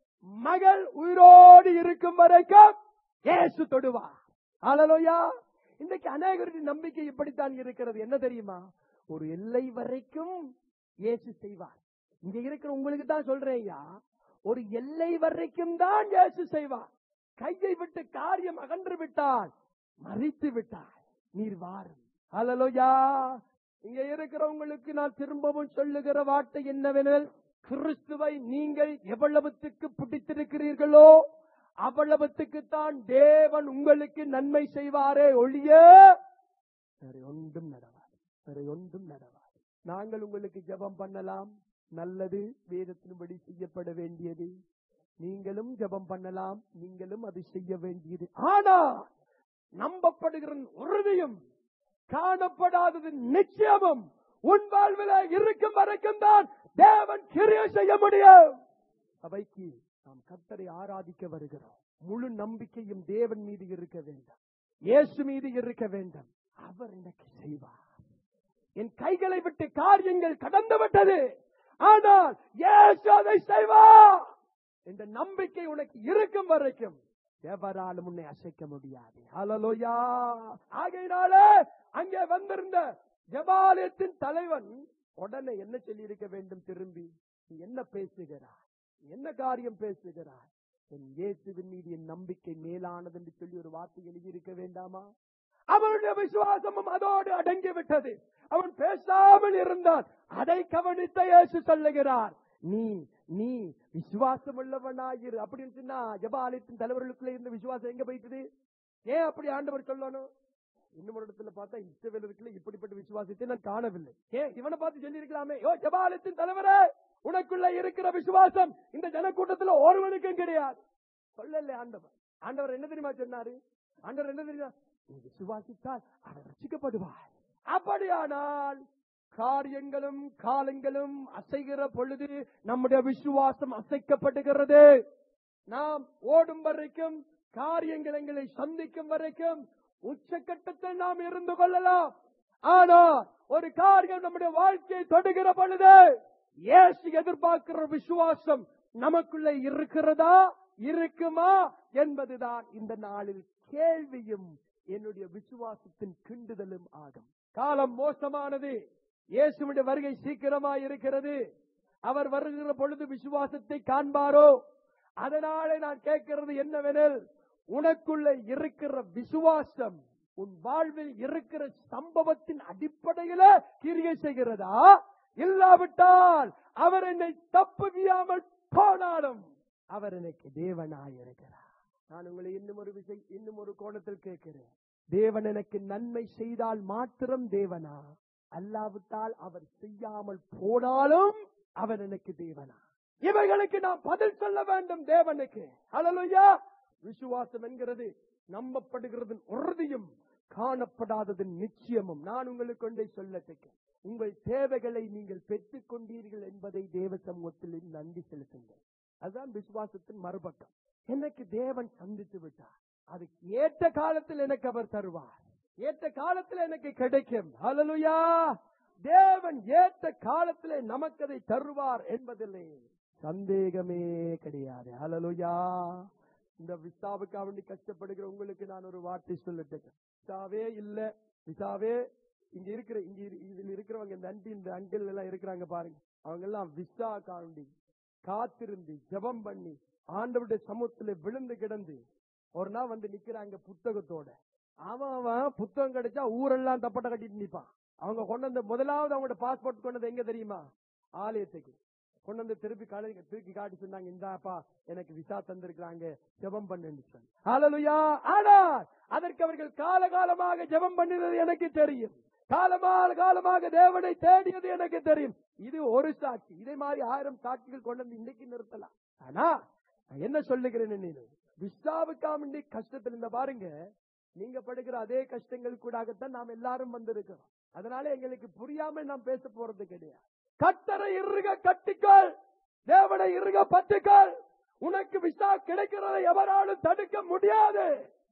மகள் உயிரோடு இருக்கும் வரைக்கும் இயேசு தொடுவார் ஹalleluya இன்றைக்கு அநேகருடைய நம்பிக்கை இப்படித்தான் இருக்கிறது என்ன தெரியுமா ஒரு எல்லை வரைக்கும் இயேசு செய்வார் இங்க இருக்கிற உங்களுக்கு தான் சொல்றேன் ஐயா ஒரு எல்லை வரைக்கும் தான் இயேசு செய்வார் கையை விட்டு காரியம் அகன்று விட்டால் மறித்து விட்டால் நீர் வாரும் ஹalleluya இங்க இருக்கிறவங்களுக்கு நான் திரும்பவும் சொல்லுகிற வார்த்தை என்னவெனில் கிறிஸ்துவை நீங்கள் எவ்வளவுத்துக்கு பிடித்திருக்கிறீர்களோ அவ்வளவுத்துக்குத்தான் தேவன் உங்களுக்கு நன்மை செய்வாரே ஒழிய வேற ஒன்றும் நடவாது வேற ஒன்றும் நடவாது நாங்கள் உங்களுக்கு ஜெபம் பண்ணலாம் நல்லது வேதத்தின்படி செய்யப்பட வேண்டியது நீங்களும் ஜெபம் பண்ணலாம் நீங்களும் அது செய்ய வேண்டியது ஆனா நம்பப்படுகிற உறுதியும் காணப்படாதது நிச்சயமும் உன் வாழ்வில் இருக்கும் வரைக்கும் தான் தேவன் கிரியை செய்ய முடியும் சபைக்கு நாம் கர்த்தரை ஆராதிக்க வருகிறோம் முழு நம்பிக்கையும் தேவன் மீது இருக்க வேண்டும் இயேசு மீது இருக்க வேண்டும் அவர் எனக்கு செய்வார் என் கைகளை விட்டு காரியங்கள் கடந்து விட்டது ஆனால் இயேசு அதை செய்வார் என்ற நம்பிக்கை உனக்கு இருக்கும் வரைக்கும் எவராலும் உன்னை அசைக்க முடியாது ஹalleluya ஆகையினாலே அங்கே வந்திருந்த ஜபாலயத்தின் தலைவன் உடனே என்ன சொல்லி இருக்க வேண்டும் திரும்பி நீ என்ன பேசுகிறாய் நீ என்ன காரியம் பேசுகிறாய் என் இயேசுவின் மீது என் நம்பிக்கை மேலானது என்று சொல்லி ஒரு வார்த்தை எழுதியிருக்க வேண்டாமா அவனுடைய விசுவாசமும் அதோடு அடங்கி விட்டது அவன் பேசாமல் இருந்தான் அதை கவனித்த இயேசு சொல்லுகிறார் நீ நீ விசுவாசம் உள்ளவனாயிரு அப்படின்னு சொன்னா ஜபாலயத்தின் தலைவர்களுக்குள்ள இருந்த விசுவாசம் எங்க போயிட்டது ஏன் அப்படி ஆண்டவர் சொல்லணும் இன்னும் ஒரு இடத்துல பார்த்தா இஸ்ரவேலருக்குள்ள இப்படிப்பட்ட விசுவாசத்தை நான் காணவில்லை ஏன் இவனை பார்த்து சொல்லி இருக்கலாமே யோ ஜபாலயத்தின் தலைவரே உனக்குள்ள இருக்கிற விசுவாசம் இந்த ஜனக்கூட்டத்துல ஒருவனுக்கும் கிடையாது சொல்லல ஆண்டவர் ஆண்டவர் என்ன தெரியுமா சொன்னாரு ஆண்டவர் என்ன தெரியுமா நீ விசுவாசித்தால் அவர் ரசிக்கப்படுவார் அப்படியானால் காரியங்களும் காலங்களும் அசைகிற பொழுது நம்முடைய விசுவாசம் அசைக்கப்படுகிறது நாம் ஓடும் வரைக்கும் காரியங்கள் எங்களை சந்திக்கும் வரைக்கும் உச்சக்கட்டத்தில் நாம் இருந்து கொள்ளலாம் ஆனா ஒரு காரியம் நம்முடைய வாழ்க்கையை தொடுகிற பொழுது இயேசு எதிர்பார்க்கிற விசுவாசம் நமக்குள்ள இருக்கிறதா இருக்குமா என்பதுதான் இந்த நாளில் கேள்வியும் என்னுடைய விசுவாசத்தின் கிண்டுதலும் ஆகும் காலம் மோசமானது இயேசுடைய வருகை சீக்கிரமா இருக்கிறது அவர் வருகிற பொழுது விசுவாசத்தை காண்பாரோ அதனாலே நான் கேட்கிறது என்னவெனில் உனக்குள்ள இருக்கிற விசுவாசம் உன் வாழ்வில் இருக்கிற சம்பவத்தின் அடிப்படையில கிரியை செய்கிறதா இல்லாவிட்டால் அவர் என்னை தப்புவியாமல் போனாலும் அவர் எனக்கு தேவனாய் இருக்கிறார் நான் உங்களை இன்னும் ஒரு விஷயம் இன்னும் ஒரு கோணத்தில் கேட்கிறேன் தேவன் எனக்கு நன்மை செய்தால் மாத்திரம் தேவனா அல்லாவிட்டால் அவர் செய்யாமல் போனாலும் அவர் எனக்கு தேவனா இவைகளுக்கு நாம் பதில் சொல்ல வேண்டும் தேவனுக்கு ஹalleluya விசுவாசம் என்கிறது நம்பப்படுகிறதன் உறுதியும் காணப்படாததன் நிச்சயமும் நான் உங்களுக்கு கொண்டே சொல்லட்டுக்கு உங்கள் தேவைகளை நீங்கள் பெற்றுக் கொண்டீர்கள் என்பதை தேவ சமூகத்தில் நன்றி செலுத்துங்கள் அதுதான் விசுவாசத்தின் மறுபக்கம் எனக்கு தேவன் சந்தித்து விட்டார் அதுக்கு ஏற்ற காலத்தில் எனக்கு அவர் தருவார் ஏற்ற காலத்தில் எனக்கு கிடைக்கும் ஹalleluya தேவன் ஏற்ற காலத்திலே நமக்கு அதை தருவார் என்பதில்லை சந்தேகமே கிடையாது ஹalleluya இந்த விசாவுக்காக வேண்டி கஷ்டப்படுகிற உங்களுக்கு நான் ஒரு வார்த்தை சொல்லட்டேன் விசாவே இல்ல விசாவே இங்க இருக்கிற இங்க இரு- இதில் இருக்கிறவங்க இந்த அண்டி இந்த அங்கிள் எல்லாம் இருக்கிறாங்க பாருங்க அவங்க எல்லாம் விசா காண்டி காத்திருந்து ஜெபம் பண்ணி ஆண்டவருடைய சமூகத்துல விழுந்து கிடந்து ஒரு நாள் வந்து நிக்கிறாங்க புத்தகத்தோட அவன் அவன் புத்தகம் கிடைச்சா ஊரெல்லாம் தப்பட்ட கட்டிட்டு நிப்பான் அவங்க கொண்டு வந்த முதலாவது அவங்களோட பாஸ்போர்ட் கொண்டு வந்து எங்க தெரியுமா ஆலயத்துக்கு கொண்டு வந்து திருப்பி காலை தூக்கி காட்டி சொன்னாங்க இந்தாப்பா எனக்கு விசா தந்திருக்கிறாங்க ஜெபம் பண்ணுன்னு சொல்லி ஹalleluya ஆனால் அதற்கு அவர்கள் காலகாலமாக ஜெபம் பண்ணினது எனக்கு தெரியும் காலமான காலமாக தேவனை தேடியது எனக்கு தெரியும் இது ஒரு சாட்சி இதே மாதிரி ஆயிரம் சாட்சிகள் கொண்டு வந்து இன்னைக்கு நிறுத்தலாம் ஆனா நான் என்ன சொல்லுகிறேன் நீ விசாவுக்காமண்டி கஷ்டத்தில் இந்த பாருங்க நீங்க படுகிற அதே கஷ்டங்கள் கூடாகத்தான் நாம் எல்லாரும் வந்திருக்கிறோம் அதனால எங்களுக்கு புரியாம நாம் பேச போறது கிடையாது கத்தரை இறுக கட்டிக்கொள் தேவனை இறுக பற்றுக்கள் உனக்கு விசா கிடைக்கிறதை எவராலும் தடுக்க முடியாது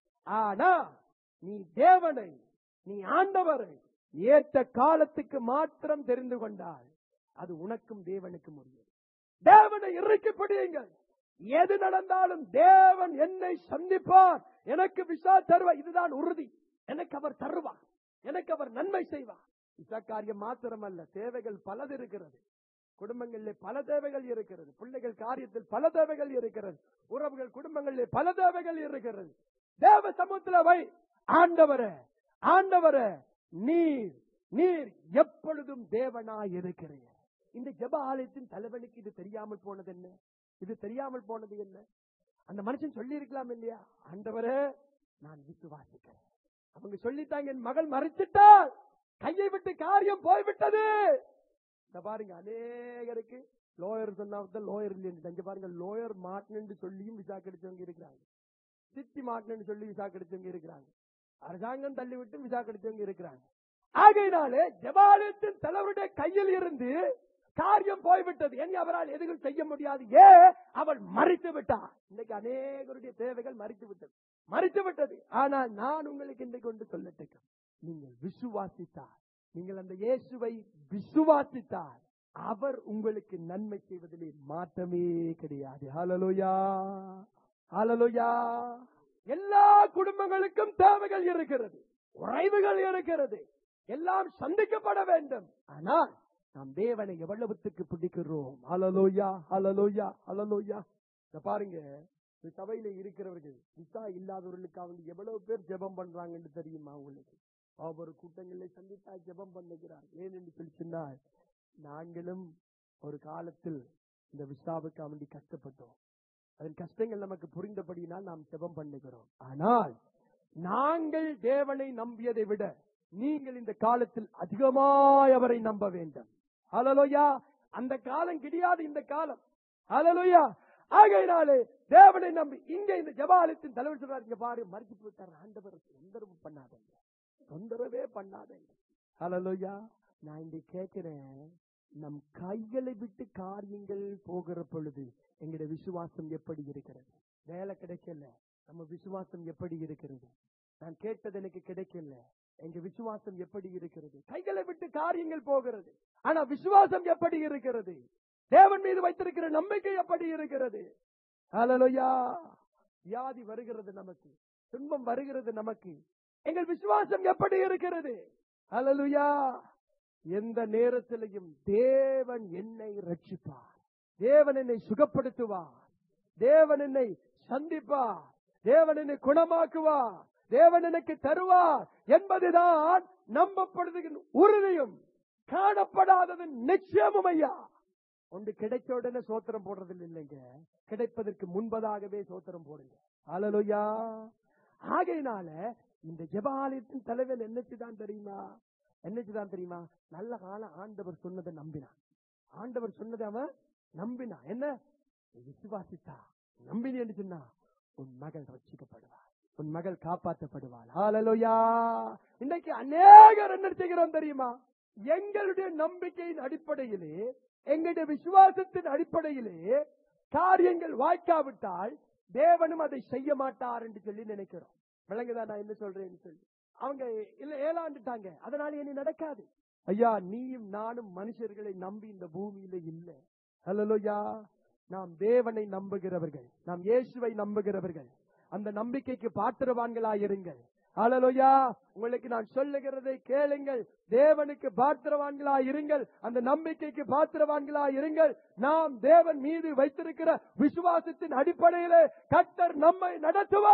ஆனா நீ தேவனை நீ ஆண்டவரை ஏற்ற காலத்துக்கு மாத்திரம் தெரிந்து கொண்டால் அது உனக்கும் தேவனுக்கும் முடியும் தேவனை இறுக்கி பிடியுங்கள் எது நடந்தாலும் தேவன் என்னை சந்திப்பார் எனக்கு விசா தருவார் இதுதான் உறுதி எனக்கு அவர் தருவார் எனக்கு அவர் நன்மை செய்வார் விசா காரியம் மாத்திரமல்ல தேவைகள் பலது இருக்கிறது குடும்பங்களிலே பல தேவைகள் இருக்கிறது பிள்ளைகள் காரியத்தில் பல தேவைகள் இருக்கிறது உறவுகள் குடும்பங்களிலே பல தேவைகள் இருக்கிறது தேவ சமூகத்துல வை ஆண்டவரே ஆண்டவரே நீர் நீர் எப்பொழுதும் தேவனாய் இருக்கிறீர் இந்த ஜெப ஆலயத்தின் தலைவனுக்கு இது தெரியாமல் போனது என்ன இது தெரியாமல் போனது என்ன அந்த மனுஷன் சொல்லி இருக்கலாம் இல்லையா ஆண்டவரே நான் விசுவாசிக்கிறேன் அவங்க சொல்லிட்டாங்க என் மகள் மறைச்சிட்டாள் கையை விட்டு காரியம் போய்விட்டது இந்த பாருங்க அநேகருக்கு லோயர் சொன்னா லோயர் இல்லைன்னு இங்க பாருங்க லோயர் மாட்டணுன்னு சொல்லியும் விசா கிடைச்சவங்க இருக்கிறாங்க சித்தி மாட்டணுன்னு சொல்லி விசா கிடைச்சவங்க இருக்கிறாங்க அரசாங்கம் தள்ளி விட்டு விசா கிடைச்சவங்க இருக்கிறாங்க ஆகையினாலே ஜபாலயத்தின் தலைவருடைய கையில் இருந்து காரியம் போய்விட்டது இனி அவரால் எதுவும் செய்ய முடியாது ஏ அவள் மறித்து விட்டார் இன்னைக்கு அநேகருடைய தேவைகள் மறித்து விட்டது மறித்து விட்டது ஆனால் நான் உங்களுக்கு இன்றைக்கு ஒன்று சொல்லட்டுக்கு நீங்கள் விசுவாசித்தார் நீங்கள் அந்த இயேசுவை விசுவாசித்தார் அவர் உங்களுக்கு நன்மை செய்வதிலே மாற்றமே கிடையாது ஹalleluya ஹalleluya எல்லா குடும்பங்களுக்கும் தேவைகள் இருக்கிறது உறைவுகள் இருக்கிறது எல்லாம் சந்திக்கப்பட வேண்டும் ஆனால் நாம் தேவனை எவ்வளவுத்துக்கு பிடிக்கிறோம் அலலோயா அலலோயா அலலோயா இத பாருங்க இந்த சபையில இருக்கிறவர்கள் விசா இல்லாதவர்களுக்கு அவங்க எவ்வளவு பேர் ஜெபம் பண்றாங்கன்னு தெரியுமா உங்களுக்கு ஒவ்வொரு கூட்டங்களை சந்தித்தா ஜெபம் பண்ணுகிறார் ஏன் என்று சொல்லி சொன்னால் நாங்களும் ஒரு காலத்தில் இந்த விசாவுக்கு அவண்டி கஷ்டப்பட்டோம் அதன் கஷ்டங்கள் நமக்கு புரிந்தபடியினால் நாம் ஜெபம் பண்ணுகிறோம் ஆனால் நாங்கள் தேவனை நம்பியதை விட நீங்கள் இந்த காலத்தில் அதிகமாய் அவரை நம்ப வேண்டும் ஹalleluya அந்த காலம் கிடையாது இந்த காலம் ஹalleluya ஆகையினாலே தேவனை நம்பி இங்க இந்த ஜபாலயத்தின் தலைவர் சொல்றாரு இங்க பாரு மறிச்சு போயிட்டார் ஆண்டவர் தொந்தரவு பண்ணாதீங்க தொந்தரவே பண்ணாதீங்க ஹalleluya நான் இங்க கேட்கிறேன் நம் கைகளை விட்டு காரியங்கள் போகிற பொழுது எங்களுடைய விசுவாசம் எப்படி இருக்கிறது வேலை கிடைக்கல நம்ம விசுவாசம் எப்படி இருக்கிறது நான் கேட்டது எனக்கு கிடைக்கல எங்க விசுவாசம் எப்படி இருக்கிறது கைகளை விட்டு காரியங்கள் போகிறது ஆனா விசுவாசம் எப்படி இருக்கிறது தேவன் மீது வைத்திருக்கிற நம்பிக்கை எப்படி இருக்கிறது ஹalleluya வியாதி வருகிறது நமக்கு துன்பம் வருகிறது நமக்கு எங்கள் விசுவாசம் எப்படி இருக்கிறது ஹalleluya எந்த நேரத்திலையும் தேவன் என்னை ரட்சிப்பார் தேவன் என்னை சுகப்படுத்துவார் தேவன் என்னை சந்திப்பார் தேவன் என்னை குணமாக்குவார் தேவன் எனக்கு தருவார் என்பதுதான் நம்பப்படுவதன் உறுதியும் காணப்படாததன் நிச்சயமும் ஐயா ஒன்று கிடைச்ச உடனே சோத்திரம் போடுறது இல்லைங்க கிடைப்பதற்கு முன்பதாகவே சோத்திரம் போடுங்க அலலுயா ஆகையினால இந்த ஜெபாலயத்தின் தலைவன் என்னச்சுதான் தெரியுமா என்னச்சுதான் தெரியுமா நல்ல காலம் ஆண்டவர் சொன்னதை நம்பினான் ஆண்டவர் சொன்னதை அவன் நம்பினான் என்ன நீ விசுவாசித்தா நம்பினி என்று சொன்னா உன் மகள் ரட்சிக்கப்படுவாள் உன் மகள் காப்பாற்றப்படுவாள் ஹalleluya இன்னைக்கு அநேகர் என்ன செய்கிறோம் தெரியுமா எங்களுடைய நம்பிக்கையின் அடிப்படையிலே எங்களுடைய விசுவாசத்தின் அடிப்படையிலே காரியங்கள் வாய்க்காவிட்டால் தேவனும் அதை செய்ய மாட்டார் என்று சொல்லி நினைக்கிறோம் விளங்குதா நான் என்ன சொல்றேன்னு சொல்லி அவங்க இல்ல ஏலாண்டுட்டாங்க அதனால இனி நடக்காது ஐயா நீயும் நானும் மனுஷர்களை நம்பி இந்த பூமியில இல்லை ஹalleluya நாம் தேவனை நம்புகிறவர்கள் நாம் இயேசுவை நம்புகிறவர்கள் அந்த நம்பிக்கைக்கு பாத்திரவான்களாயிருங்கள் ஹalleluya உங்களுக்கு நான் சொல்லுகிறதை கேளுங்கள் தேவனுக்கு பாத்திரவான்களாய் இருங்கள் அந்த நம்பிக்கைக்கு பாத்திரவான்களாய் இருங்கள் நாம் தேவன் மீது வைத்திருக்கிற விசுவாசத்தின் அடிப்படையிலே கர்த்தர் நம்மை நடத்துவா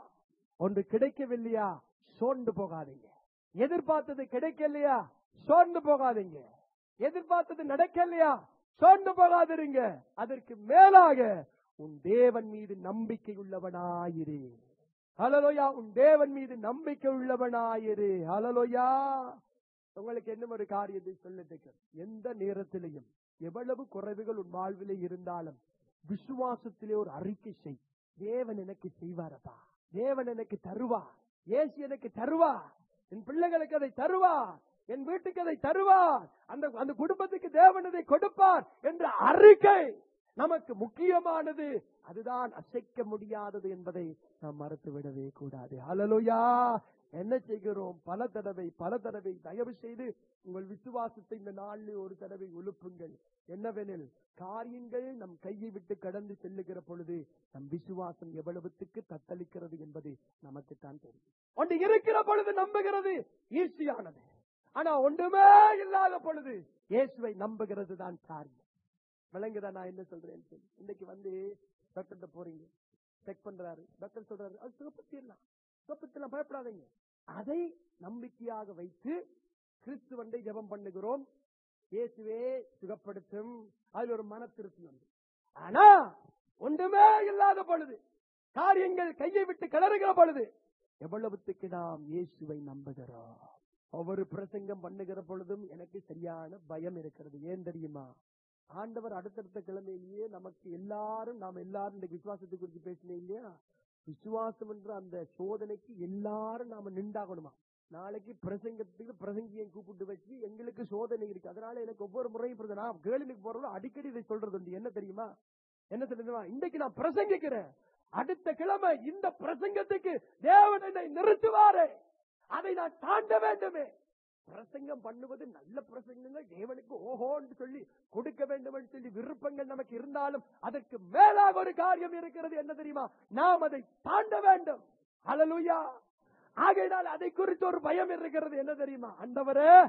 ஒன்று கிடைக்கவில்லையா சோர்ந்து போகாதீங்க எதிர்பார்த்தது கிடைக்கலையா சோர்ந்து போகாதீங்க எதிர்பார்த்தது நடக்கலையா சோர்ந்து போகாதிருங்க அதற்கு மேலாக உன் தேவன் மீது நம்பிக்கை உள்ளவனாயிரு ஹலலோயா உன் தேவன் மீது நம்பிக்கை உள்ளவனாயிரு ஹலலோயா உங்களுக்கு என்ன ஒரு காரியத்தை சொல்லிட்டு எந்த நேரத்திலையும் எவ்வளவு குறைவுகள் உன் வாழ்விலே இருந்தாலும் விசுவாசத்திலே ஒரு அறிக்கை செய் தேவன் எனக்கு செய்வாரப்பா தேவன் எனக்கு தருவார் இயேசு எனக்கு தருவார் என் பிள்ளைகளுக்கு அதை தருவார் என் வீட்டுக்கு அதை தருவார் அந்த அந்த குடும்பத்துக்கு தேவன் அதை கொடுப்பார் என்ற அறிக்கை நமக்கு முக்கியமானது அதுதான் அசைக்க முடியாதது என்பதை நாம் மறுத்து விடவே கூடாது ஹalleluya என்ன செய்கிறோம் பல தடவை பல தடவை தயவு செய்து உங்கள் விசுவாசத்தை இந்த நாளில் ஒரு தடவை எழுப்புங்கள் என்னவெனில் காரியங்கள் நம் கையை விட்டு கடந்து செல்லுகிற பொழுது நம் விசுவாசம் எவ்வளவுத்துக்கு தத்தளிக்கிறது என்பது நமக்குத்தான் தெரியும் ஒன்று இருக்கிற பொழுது நம்புகிறது ஈஸியானது ஆனா ஒன்றுமே இல்லாத பொழுது இயேசுவை நம்புகிறது தான் காரியம் விளங்குதா நான் என்ன சொல்றேன் சொல்லி இன்னைக்கு வந்து டாக்டர்கிட்ட போறீங்க செக் பண்றாரு டாக்டர் சொல்றாரு அது சுகப்படுத்திடலாம் சுகப்படுத்தலாம் பயப்படாதீங்க அதை நம்பிக்கையாக வைத்து கிறிஸ்துவண்டை ஜெபம் பண்ணுகிறோம் இயேசுவே சுகப்படுத்தும் அதில் ஒரு மன திருப்தி வந்து ஆனா ஒன்றுமே இல்லாத பொழுது காரியங்கள் கையை விட்டு கிளறுகிற பொழுது எவ்வளவுத்துக்கு நாம் இயேசுவை நம்புகிறோம் ஒவ்வொரு பிரசங்கம் பண்ணுகிற பொழுதும் எனக்கு சரியான பயம் இருக்கிறது ஏன் தெரியுமா ஆண்டவர் அடுத்தடுத்த கிழமையிலேயே நமக்கு எல்லாரும் நாம் எல்லாரும் இந்த விசுவாசத்தை குறித்து பேசினேன் இல்லையா விசுவாசம் என்ற அந்த சோதனைக்கு எல்லாரும் நாம நின்றாகணுமா நாளைக்கு பிரசங்கத்துக்கு பிரசங்கியை கூப்பிட்டு வச்சு எங்களுக்கு சோதனை இருக்கு அதனால எனக்கு ஒவ்வொரு முறையும் பிரச்சனை. நான் கேளுக்கு போறவங்க அடிக்கடி இதை சொல்றது உண்டு என்ன தெரியுமா என்ன தெரியுமா இன்னைக்கு நான் பிரசங்கிக்கிறேன் அடுத்த கிழமை இந்த பிரசங்கத்துக்கு தேவன் என்னை நிறுத்துவாரே அதை நான் தாண்ட வேண்டுமே பிரசங்கம் பண்ணுவது நல்ல பிரசங்கங்கள் தேவனுக்கு ஓஹோன்னு சொல்லி கொடுக்க வேண்டும் என்று சொல்லி விருப்பங்கள் நமக்கு இருந்தாலும் அதற்கு மேலாக ஒரு காரியம் இருக்கிறது என்ன தெரியுமா நாம் அதை தாண்ட வேண்டும் ஹalleluya ஆகையினால் அதை குறித்து ஒரு பயம் இருக்கிறது என்ன தெரியுமா ஆண்டவரே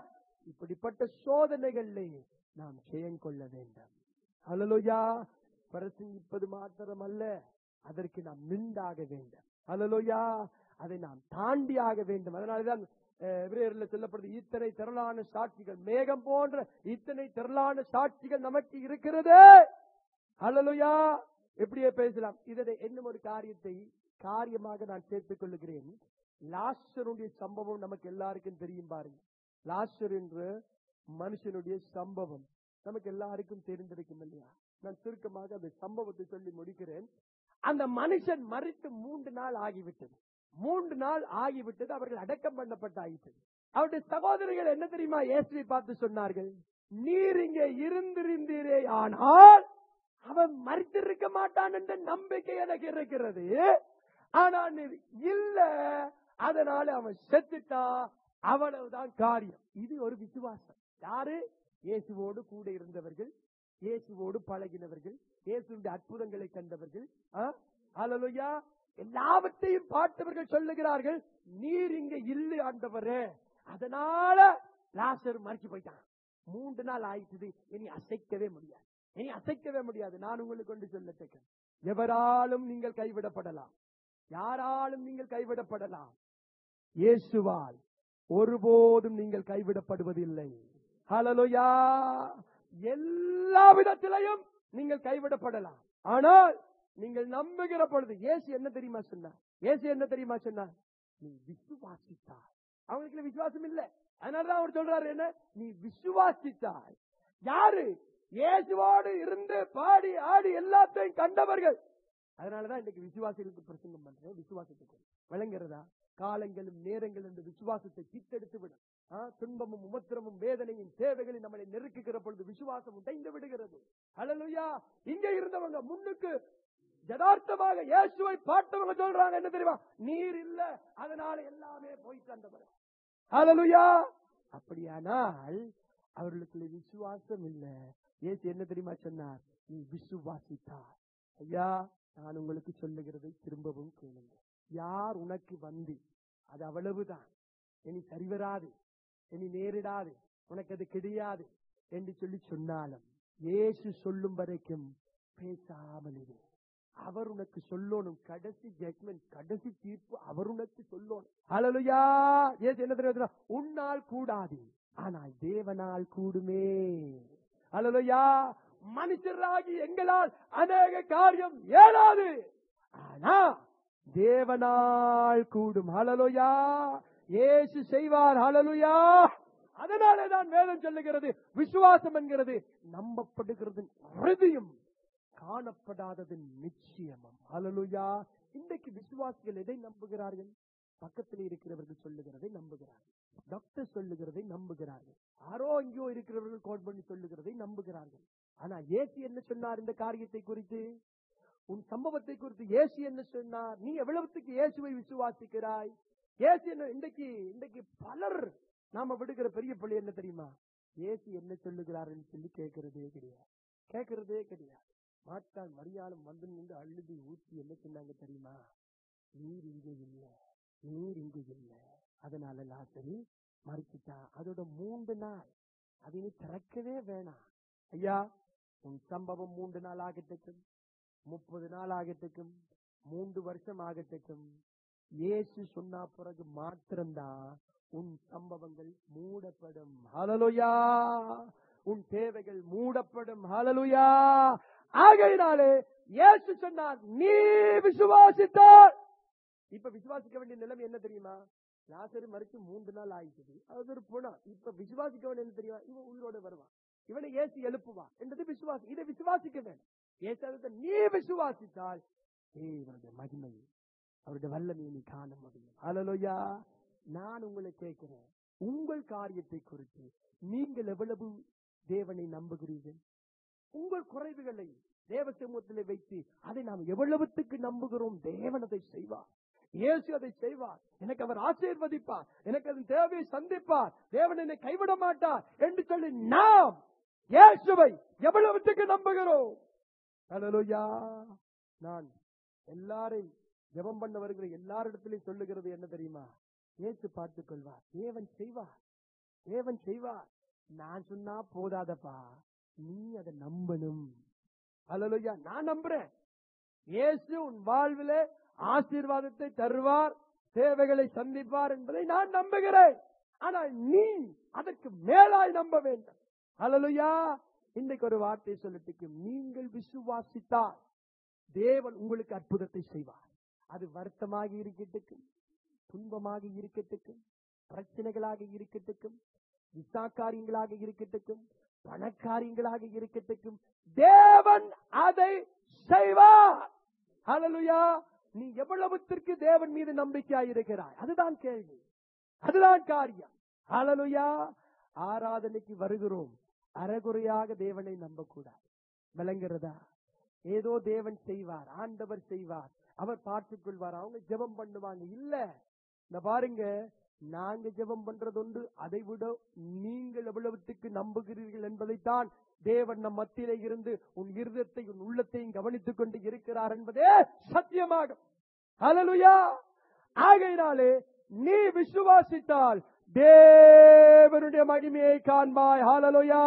இப்படிப்பட்ட சோதனைகளிலே நாம் ஜெயம் கொள்ள வேண்டும் ஹalleluya பிரசங்கிப்பது மாத்திரமல்ல அதற்கு நாம் நின்றாக வேண்டும் ஹalleluya அதை நாம் தாண்டியாக வேண்டும் அதனாலதான் அஹ், எபிரேயர்ல சொல்லப்படுது இத்தனை திரளான சாட்சிகள் மேகம் போன்ற இத்தனை திரளான சாட்சிகள் நமக்கு இருக்கிறது ஹalleluya எப்படியே பேசலாம் இதனை என்னும் ஒரு காரியத்தை காரியமாக நான் சேர்த்துக் கொள்ளுகிறேன் லாஸ்டருடைய சம்பவம் நமக்கு எல்லாருக்கும் தெரியும் பாருங்க லாஸ்டர் என்ற மனுஷனுடைய சம்பவம் நமக்கு எல்லாருக்கும் தெரிந்திருக்கும் இல்லையா நான் சுருக்கமாக அந்த சம்பவத்தை சொல்லி முடிக்கிறேன் அந்த மனுஷன் மறித்து மூன்று நாள் ஆகிவிட்டது மூன்று நாள் ஆகிவிட்டது அவர்கள் அடக்கம் பண்ணப்பட்டு ஆகிவிட்டது அவருடைய சகோதரிகள் என்ன தெரியுமா இயேசுவை பார்த்து சொன்னார்கள் நீர் இங்கே இருந்திருந்தீரே ஆனால் அவன் மறித்திருக்க மாட்டான் என்ற நம்பிக்கை எனக்கு இருக்கிறது ஆனா நீர் இல்ல அதனால அவன் செத்துட்டா அவ்வளவுதான் காரியம் இது ஒரு விசுவாசம் யாரு இயேசுவோடு கூட இருந்தவர்கள் இயேசுவோடு பழகினவர்கள் இயேசுடைய அற்புதங்களை கண்டவர்கள் அலலுயா எல்லாவற்றையும் பார்த்தவர்கள் சொல்லுகிறார்கள் நீர் இங்க இல்லை ஆண்டவரே அதனால லாசர் மறிச்சு போயிட்டான் மூன்று நாள் ஆயிட்டுது இனி அசைக்கவே முடியாது இனி அசைக்கவே முடியாது நான் உங்களுக்கு கொண்டு சொல்லத்தக்க எவராலும் நீங்கள் கைவிடப்படலாம் யாராலும் நீங்கள் கைவிடப்படலாம் இயேசுவால் ஒருபோதும் நீங்கள் கைவிடப்படுவதில்லை ஹalleluya எல்லா விதத்திலையும் நீங்கள் கைவிடப்படலாம் ஆனால் நீங்கள் நம்புகிற பொழுது இயேசு என்ன தெரியுமா சொன்னார் இயேசு என்ன தெரியுமா சொன்னார் நீ விசுவாசித்தாய் அவங்களுக்கு விசுவாசம் இல்ல அதனாலதான் அவர் சொல்றாரு என்ன நீ விசுவாசித்தாய் யாரு இயேசுவோடு இருந்து பாடி ஆடி எல்லாத்தையும் கண்டவர்கள் அதனாலதான் இன்னைக்கு விசுவாசிகளுக்கு பிரசங்கம் பண்றேன் விசுவாசத்துக்கு விளங்குறதா காலங்களும் நேரங்களும் இந்த விசுவாசத்தை சித்தெடுத்து விடும் ஆ, துன்பமும் உமத்திரமும் வேதனையும் தேவைகளும் நம்மளை நெருக்குகிற பொழுது விசுவாசம் உடைந்து விடுகிறது ஹalleluya இங்க இருந்தவங்க முன்னுக்கு யதார்த்தமாக இயேசுவை பார்த்தவங்க சொல்றாங்க என்ன தெரியுமா நீர் இல்ல அதனால எல்லாமே போயிட்டு வந்தவர் ஹalleluya அப்படியானால் அவர்களுக்குள்ள விசுவாசம் இல்ல இயேசு என்ன தெரியுமா சொன்னார் நீ விசுவாசித்தார் ஐயா நான் உங்களுக்கு சொல்லுகிறதை திரும்பவும் கேளுங்க யார் உனக்கு வந்து அது அவ்வளவுதான் இனி சரிவராது இனி நேரிடாது உனக்கு அது கிடையாது என்று சொல்லி சொன்னாலும் இயேசு சொல்லும் வரைக்கும் பேசாமல் இரு அவர் உனக்கு சொல்லணும் கடைசி ஜட்மெண்ட் கடைசி தீர்ப்பு அவர் உனக்கு சொல்லணும் ஹalleluya இயேசு என்ன தெரியுமா உன்னால் கூடாது ஆனால் தேவனால் கூடுமே ஹalleluya மனுஷராகி எங்களால் அநேக காரியம் இயலாது ஆனா தேவனால் கூடும் ஹalleluya இயேசு செய்வார் ஹalleluya அதனாலே தான் வேதம் சொல்லுகிறது விசுவாசம் என்கிறது நம்பப்படுகிறது உறுதியும் காணப்படாதது நிச்சயமும் ஹalleluya இன்றைக்கு விசுவாசிகள் எதை நம்புகிறார்கள் பக்கத்தில் இருக்கிறவர்கள் சொல்லுகிறதை நம்புகிறார்கள் டாக்டர் சொல்லுகிறதை நம்புகிறார்கள் யாரோ எங்கேயோ இருக்கிறவர்கள் கோட் பண்ணி சொல்லுகிறதை நம்புகிறார்கள் ஆனா இயேசு என்ன சொன்னார் இந்த காரியத்தை குறித்து உன் சம்பவத்தை குறித்து இயேசு என்ன சொன்னார் நீ எவ்வளவுத்துக்கு இயேசுவை விசுவாசிக்கிறாய் இயேசு என்ன இன்றைக்கு இன்றைக்கு பலர் நாம விடுகிற பெரிய பள்ளி என்ன தெரியுமா இயேசு என்ன சொல்லுகிறாருன்னு சொல்லி கேட்கிறதே கிடையாது கேட்கிறதே கிடையாது மாட்டான் மரியாளும் வந்து நின்று அழுதி ஊற்றி என்ன சொன்னாங்க தெரியுமா நீர் இங்கே இல்ல நீர் இங்கே இல்ல அதனால லாசரி மறிச்சிட்டான் அதோட மூன்று நாள் அது இனி திறக்கவே வேணாம் ஐயா உன் சம்பவம் மூன்று நாள் ஆகட்டுக்கும் முப்பது நாள் ஆகட்டுக்கும் மூன்று வருஷம் ஆகட்டுக்கும் இயேசு சொன்ன பிறகு மாத்திரம்தான் உன் சம்பவங்கள் மூடப்படும் ஹalleluya உன் தேவைகள் மூடப்படும் ஹalleluya ஆகையினாலே இயேசு சொன்னார் நீ விசுவாசித்தால் இப்ப விசுவாசிக்க வேண்டிய நிலைமை என்ன தெரியுமா லாசரு மறிச்சு மூன்று நாள் ஆயிடுச்சு அது ஒரு புணம் இப்ப விசுவாசிக்க வேண்டிய என்ன தெரியுமா இவன் உயிரோட வருவான் இவனை ஏசி எழுப்புவான் என்றது விசுவாசி இதை விசுவாசிக்க வேண்டும் ஏசாதத்தை நீ விசுவாசித்தால் தேவனுடைய மகிமை அவருடைய வல்லமையை நீ காண முடியும் ஹalleluya நான் உங்களை கேட்கிறேன் உங்கள் காரியத்தை குறித்து நீங்கள் எவ்வளவு தேவனை நம்புகிறீர்கள் உங்கள் குறைவுகளை தேவ சமூகத்திலே வைத்து அதை நாம் எவ்வளவுத்துக்கு நம்புகிறோம் தேவன் அதை செய்வார் இயேசு அதை செய்வார் எனக்கு அவர் ஆசீர்வதிப்பார் எனக்கு அதன் தேவையை சந்திப்பார் தேவன் என்னை கைவிட மாட்டார் என்று சொல்லி நாம் இயேசுவை எவ்வளவுத்துக்கு நம்புகிறோம் ஹalleluya நான் எல்லாரையும் ஜெபம் பண்ண வருகிற எல்லாரிடத்திலையும் சொல்லுகிறது என்ன தெரியுமா இயேசு பார்த்துக் கொள்வார் தேவன் செய்வார் தேவன் செய்வார் நான் சொன்னா போதாதப்பா நீ அதை நம்பணும் அல்லா நான் நம்புறேன் இயேசு உன் வாழ்விலே ஆசீர்வாதத்தை தருவார் தேவைகளை சந்திப்பார் என்பதை நான் நம்புகிறேன் ஆனால் நீ அதற்கு மேலாய் நம்ப வேண்டும் அல்லலுயா இன்றைக்கு ஒரு வார்த்தை சொல்லட்டுக்கு நீங்கள் விசுவாசித்தால் தேவன் உங்களுக்கு அற்புதத்தை செய்வார் அது வருத்தமாக இருக்கட்டுக்கும் துன்பமாக இருக்கட்டுக்கும் பிரச்சனைகளாக இருக்கட்டுக்கும் விசா காரியங்களாக இருக்கட்டுக்கும் பணக்காரியங்களாக இருக்கட்டுக்கும் தேவன் அதை செய்வார் ஹalleluya நீ எவ்வளவுத்திற்கு தேவன் மீது நம்பிக்கையாய் இருக்கிறாய் அதுதான் கேள்வி அதுதான் காரியம் ஹalleluya ஆராதனைக்கு வருகிறோம் அறகுறையாக தேவனை நம்பக்கூடாது விளங்குறதா ஏதோ தேவன் செய்வார் ஆண்டவர் செய்வார் அவர் பார்த்துக் கொள்வார் அவங்க ஜெபம் பண்ணுவாங்க இல்ல இந்த பாருங்க நாங்க ஜெபம் பண்றது உண்டு அதை விட நீங்கள் எவ்வளவுத்துக்கு நம்புகிறீர்கள் என்பதைத்தான் தேவன் நம் மத்தியிலே இருந்து உன் இருதத்தை உன் உள்ளத்தையும் கவனித்துக் கொண்டு இருக்கிறார் என்பதே சத்தியமாகும் ஹalleluya ஆகையினாலே நீ விசுவாசித்தால் தேவனுடைய மகிமையை காண்பாய் ஹalleluya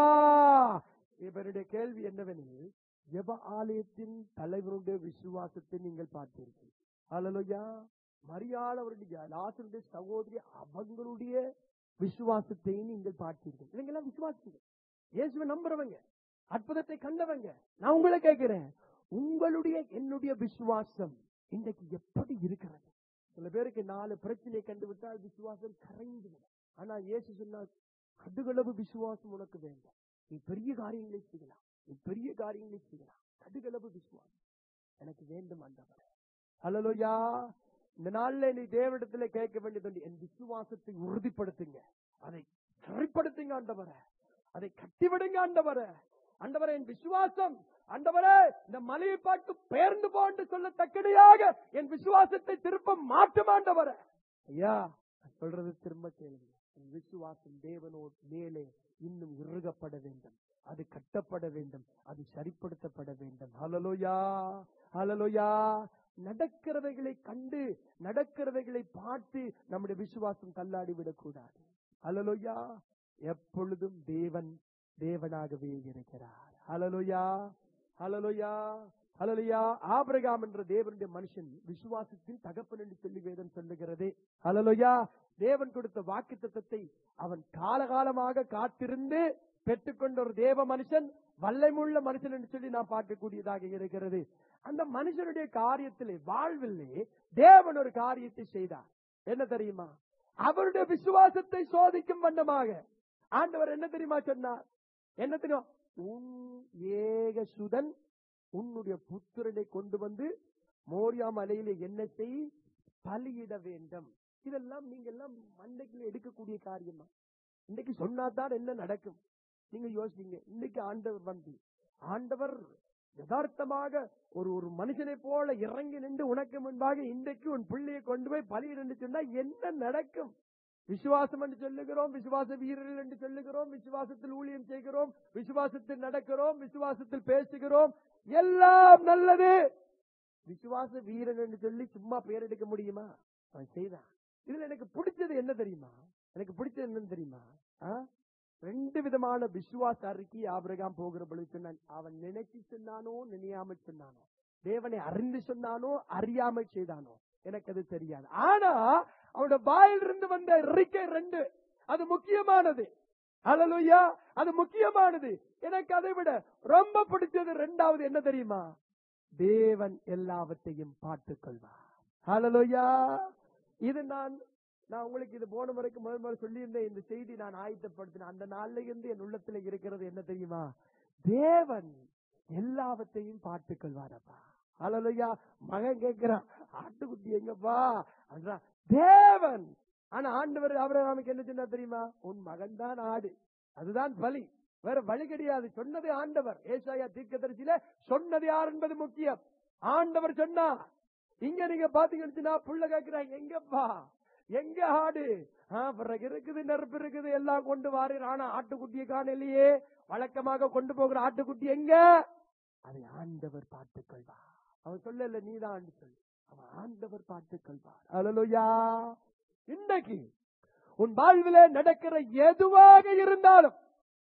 இவருடைய கேள்வி என்னவெனில் ஜெப ஆலயத்தின் தலைவருடைய விசுவாசத்தை நீங்கள் பார்த்தீர்கள் ஹalleluya மரியாள் அவருடைய லாசருடைய சகோதரி அவங்களுடைய விசுவாசத்தை நீங்கள் பார்த்தீர்கள் இல்லைங்களா விசுவாசிங்க இயேசுவை நம்புறவங்க அற்புதத்தை கண்டவங்க நான் உங்களை கேட்கிறேன் உங்களுடைய என்னுடைய விசுவாசம் இன்றைக்கு எப்படி இருக்கிறது சில பேருக்கு நாலு பிரச்சனையை கண்டுவிட்டால் விசுவாசம் கரைந்து விடும் ஆனா இயேசு சொன்னார் கடுகளவு விசுவாசம் உனக்கு வேண்டாம் நீ பெரிய காரியங்களை செய்யலாம் நீ பெரிய காரியங்களை செய்யலாம் கடுகளவு விசுவாசம் எனக்கு வேண்டும் ஆண்டவரே ஹalleluya இந்த நாள்ல நீ தேவனிடத்துல கேட்க வேண்டியது ஒன்று, என் விசுவாசத்தை உறுதிப்படுத்துங்க அதை சரிப்படுத்துங்க ஆண்டவரே அதை கட்டிவிடுங்க ஆண்டவரே ஆண்டவரே என் விசுவாசம் ஆண்டவரே இந்த மலையை பார்த்து பெயர்ந்து போன்று சொல்லத்தக்கடியாக என் விசுவாசத்தை திருப்ப மாற்றும் ஆண்டவரே ஐயா நான் சொல்றது திரும்ப கேளுங்க என் விசுவாசம் தேவனோடு மேலே இன்னும் இறுகப்பட வேண்டும் அது கட்டப்பட வேண்டும் அது சரிப்படுத்தப்பட வேண்டும் ஹalleluya ஹalleluya நடக்கிறவைகளை கண்டு நடக்கிறவைகளை பார்த்து நம்முடைய விசுவாசம் தள்ளாடி விடக்கூடாது ஹalleluya எப்பொழுதும் தேவன் தேவனாகவே இருக்கிறார் ஹalleluya ஹalleluya ஹalleluya ஆபிரகாம் என்ற தேவனுடைய மனுஷன் விசுவாசத்தின் தகப்பன் என்று சொல்லி வேதம் சொல்லுகிறது ஹalleluya தேவன் கொடுத்த வாக்குத்தத்தத்தை அவன் காலகாலமாக காத்திருந்து பெற்றுக்கொண்ட ஒரு தேவ மனுஷன் வல்லமுள்ள மனுஷன் என்று சொல்லி நாம் பார்க்கக்கூடியதாக இருக்கிறது அந்த மனுஷனுடைய காரியத்திலே வாழ்விலே தேவன் ஒரு காரியத்தை செய்தார் என்ன தெரியுமா அவருடைய விசுவாசத்தை சோதிக்கும் வண்ணமாக ஆண்டவர் என்ன தெரியுமா சொன்னார் என்ன தெரியும் உன் ஏகசுதன் உன்னுடைய புத்திரனை கொண்டு வந்து மோரியா மலையிலே என்ன செய் பலியிட வேண்டும் இதெல்லாம் நீங்க எல்லாம் மண்டைக்குள்ள எடுக்கக்கூடிய காரியமா இன்னைக்கு சொன்னாதான் என்ன நடக்கும் நீங்க யோசிங்க இன்னைக்கு ஆண்டவர் வந்து ஆண்டவர் யதார்த்தமாக ஒரு ஒரு மனுஷனை போல இறங்கி நின்று உனக்கு முன்பாக இன்றைக்கு உன் பிள்ளையை கொண்டு போய் பலியிட சொன்னா என்ன நடக்கும் விசுவாசம் என்று சொல்லுகிறோம் விசுவாச வீரர்கள் என்று சொல்லுகிறோம் விசுவாசத்தில் ஊழியம் செய்கிறோம் விசுவாசத்தில் நடக்கிறோம் விசுவாசத்தில் பேசுகிறோம் எல்லாம் நல்லது விசுவாச வீரன் என்று சொல்லி சும்மா பேர் எடுக்க முடியுமா அவன் செய்தான் இதுல எனக்கு பிடிச்சது என்ன தெரியுமா எனக்கு பிடிச்சது என்னன்னு தெரியுமா ஆ? ரெண்டு விதமான விசுவாச அறிக்கை ஆபிரகாம் போகிற பொழுது சொன்னான் அவன் நினைச்சு சொன்னானோ நினையாம சொன்னானோ தேவனை அறிந்து சொன்னானோ அறியாமல் செய்தானோ எனக்கு அது தெரியாது ஆனா அவனோட வாயிலிருந்து வந்த அறிக்கை ரெண்டு அது முக்கியமானது ஹalleluya அது முக்கியமானது எனக்கு அதை விட ரொம்ப பிடிச்சது ரெண்டாவது என்ன தெரியுமா தேவன் எல்லாவற்றையும் பார்த்துக் கொள்வார் ஹalleluya இது நான் நான் உங்களுக்கு இது போன முறைக்கு முதல் முறை சொல்லியிருந்தேன் இந்த செய்தி நான் ஆயத்தப்படுத்தினேன் அந்த நாள்ல இருந்து என் உள்ளத்துல இருக்கிறது என்ன தெரியுமா தேவன் எல்லாவற்றையும் பார்த்துக் கொள்வாரப்பா ஹalleluya மகன் கேட்கிறான் ஆட்டுக்குட்டி எங்கப்பா அதான் தேவன் ஆனா ஆண்டவர் ஆபிரகாமுக்கு என்ன சொன்னா தெரியுமா உன் மகன் தான் ஆடு அதுதான் பலி வேற வழி கிடையாது சொன்னது ஆண்டவர் ஏசாயா தீர்க்கதரிசியில சொன்னது யார் என்பது முக்கியம் ஆண்டவர் சொன்னார் இங்க நீங்க பாத்தீங்கன்னா புள்ள கேட்கிறாங்க எங்கப்பா எங்க ஆடு ஆ, பிறகு இருக்குது நெருப்பு இருக்குது எல்லாம் கொண்டு வாரீர் ஆனா ஆட்டுக்குட்டியை காணலையே வழக்கமாக கொண்டு போகிற ஆட்டுக்குட்டி எங்க அதை ஆண்டவர் பார்த்துக் கொள்வார் அவன் சொல்லல நீதான் சொல்லு அவன் ஆண்டவர் பார்த்துக் கொள்வார் அலலுயா இன்னைக்கு உன் வாழ்விலே நடக்கிற எதுவாக இருந்தாலும்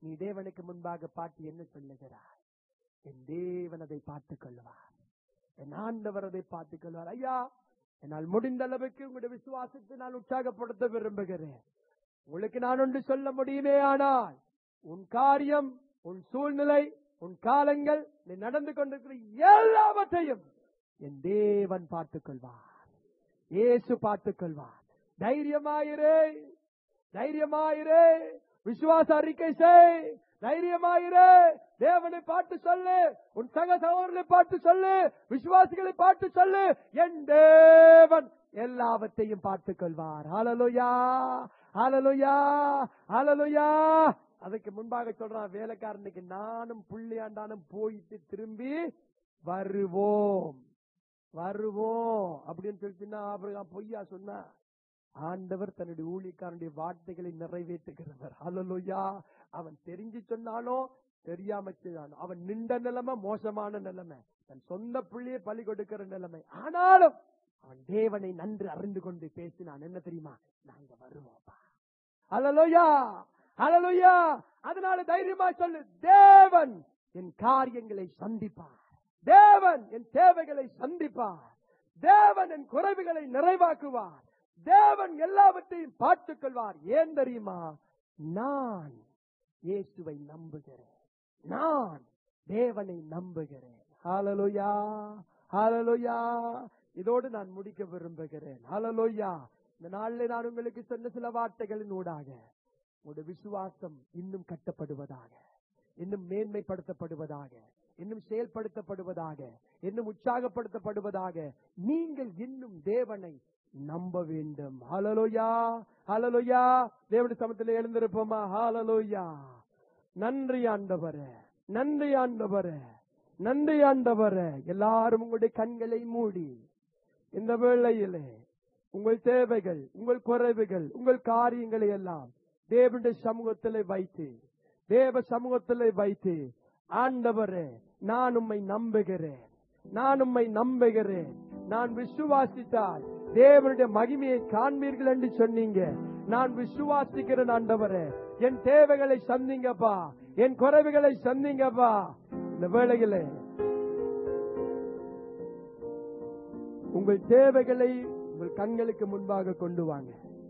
நீ தேவனுக்கு முன்பாக பாட்டு என்ன சொல்லுகிறாய் என் தேவன் அதை பார்த்துக் கொள்வார் என் ஆண்டவர் அதை பார்த்துக் கொள்வார் ஐயா என்னால் முடிந்த அளவுக்கு உங்களுடைய விசுவாசத்தை நான் உற்சாகப்படுத்த விரும்புகிறேன் உங்களுக்கு நான் ஒன்று சொல்ல முடியுமே ஆனால் உன் காரியம் உன் சூழ்நிலை உன் காலங்கள் நீ நடந்து கொண்டிருக்கிற எல்லாவற்றையும் என் தேவன் பார்த்துக் கொள்வார் இயேசு பார்த்துக் கொள்வார் தைரியமாயிரே தைரியமாயிரே விசுவாச அறிக்கை செய் தைரியமாயிரே தேவனை பார்த்து சொல்லு உன் சக சகோதரனை பார்த்து சொல்லு விசுவாசிகளை பார்த்து சொல்லு என் தேவன் எல்லாவற்றையும் பார்த்துக் கொள்வார் ஹalleluya ஹalleluya ஹalleluya அதுக்கு முன்பாக சொல்றான் வேலைக்காரனுக்கு நானும் புள்ளியாண்டானும் போயிட்டு திரும்பி வருவோம் வருவோம் அப்படின்னு சொல்லிச்சுன்னா அப்புறம் பொய்யா சொன்னா ஆண்டவர் தன்னுடைய ஊழியக்காரனுடைய வார்த்தைகளை நிறைவேற்றுகிறவர் ஹalleluya அவன் தெரிஞ்சு சொன்னாலும் தெரியாம செய்தானோ அவன் நின்ற நிலைமை மோசமான நிலைமை தன் சொந்த பிள்ளையை பலி கொடுக்கிற நிலைமை ஆனாலும் அவன் தேவனை நன்று அறிந்து கொண்டு பேசினான் என்ன தெரியுமா நாங்க வருவோம்ப்பா ஹalleluya ஹalleluya அதனால தைரியமா சொல்லு தேவன் என் காரியங்களை சந்திப்பார் தேவன் என் தேவைகளை சந்திப்பார் தேவன் என் குறைவுகளை நிறைவாக்குவார் தேவன் எல்லாவற்றையும் பார்த்துக் கொள்வார் ஏன் தெரியுமா நான் இயேசுவை நம்புகிறேன் நான் தேவனை நம்புகிறேன் ஹalleluya ஹalleluya இதோடு நான் முடிக்க விரும்புகிறேன் ஹalleluya இந்த நாளில் நான் உங்களுக்கு சொன்ன சில வார்த்தைகளின் ஊடாக உங்களுடைய விசுவாசம் இன்னும் கட்டப்படுவதாக இன்னும் மேன்மைப்படுத்தப்படுவதாக இன்னும் செயல்படுத்தப்படுவதாக இன்னும் உற்சாகப்படுத்தப்படுவதாக நீங்கள் இன்னும் தேவனை நம்ப வேண்டும் ஹalleluya ஹalleluya தேவனுடைய சமத்தில் எழுந்திருப்போமா ஹalleluya நன்றி ஆண்டவரே நன்றி ஆண்டவரே நன்றி ஆண்டவரே எல்லாரும் உங்களுடைய கண்களை மூடி இந்த வேளையிலே உங்கள் தேவைகள் உங்கள் குறைவுகள் உங்கள் காரியங்களை எல்லாம் தேவனுடைய சமூகத்திலே வைத்து தேவ சமூகத்திலே வைத்து ஆண்டவரே நான் உம்மை நம்புகிறேன் நான் உம்மை நம்புகிறேன் நான் விசுவாசித்தால் தேவனுடைய மகிமையை காண்பீர்கள் என்று சொன்னீங்க நான் விசுவாசிக்கிறேன் ஆண்டவரே என் தேவைகளை சந்திங்கப்பா என் குறைவுகளை சந்திங்கப்பா இந்த வேளையிலே உங்கள் தேவைகளை உங்கள் கண்களுக்கு முன்பாக கொண்டு வாங்க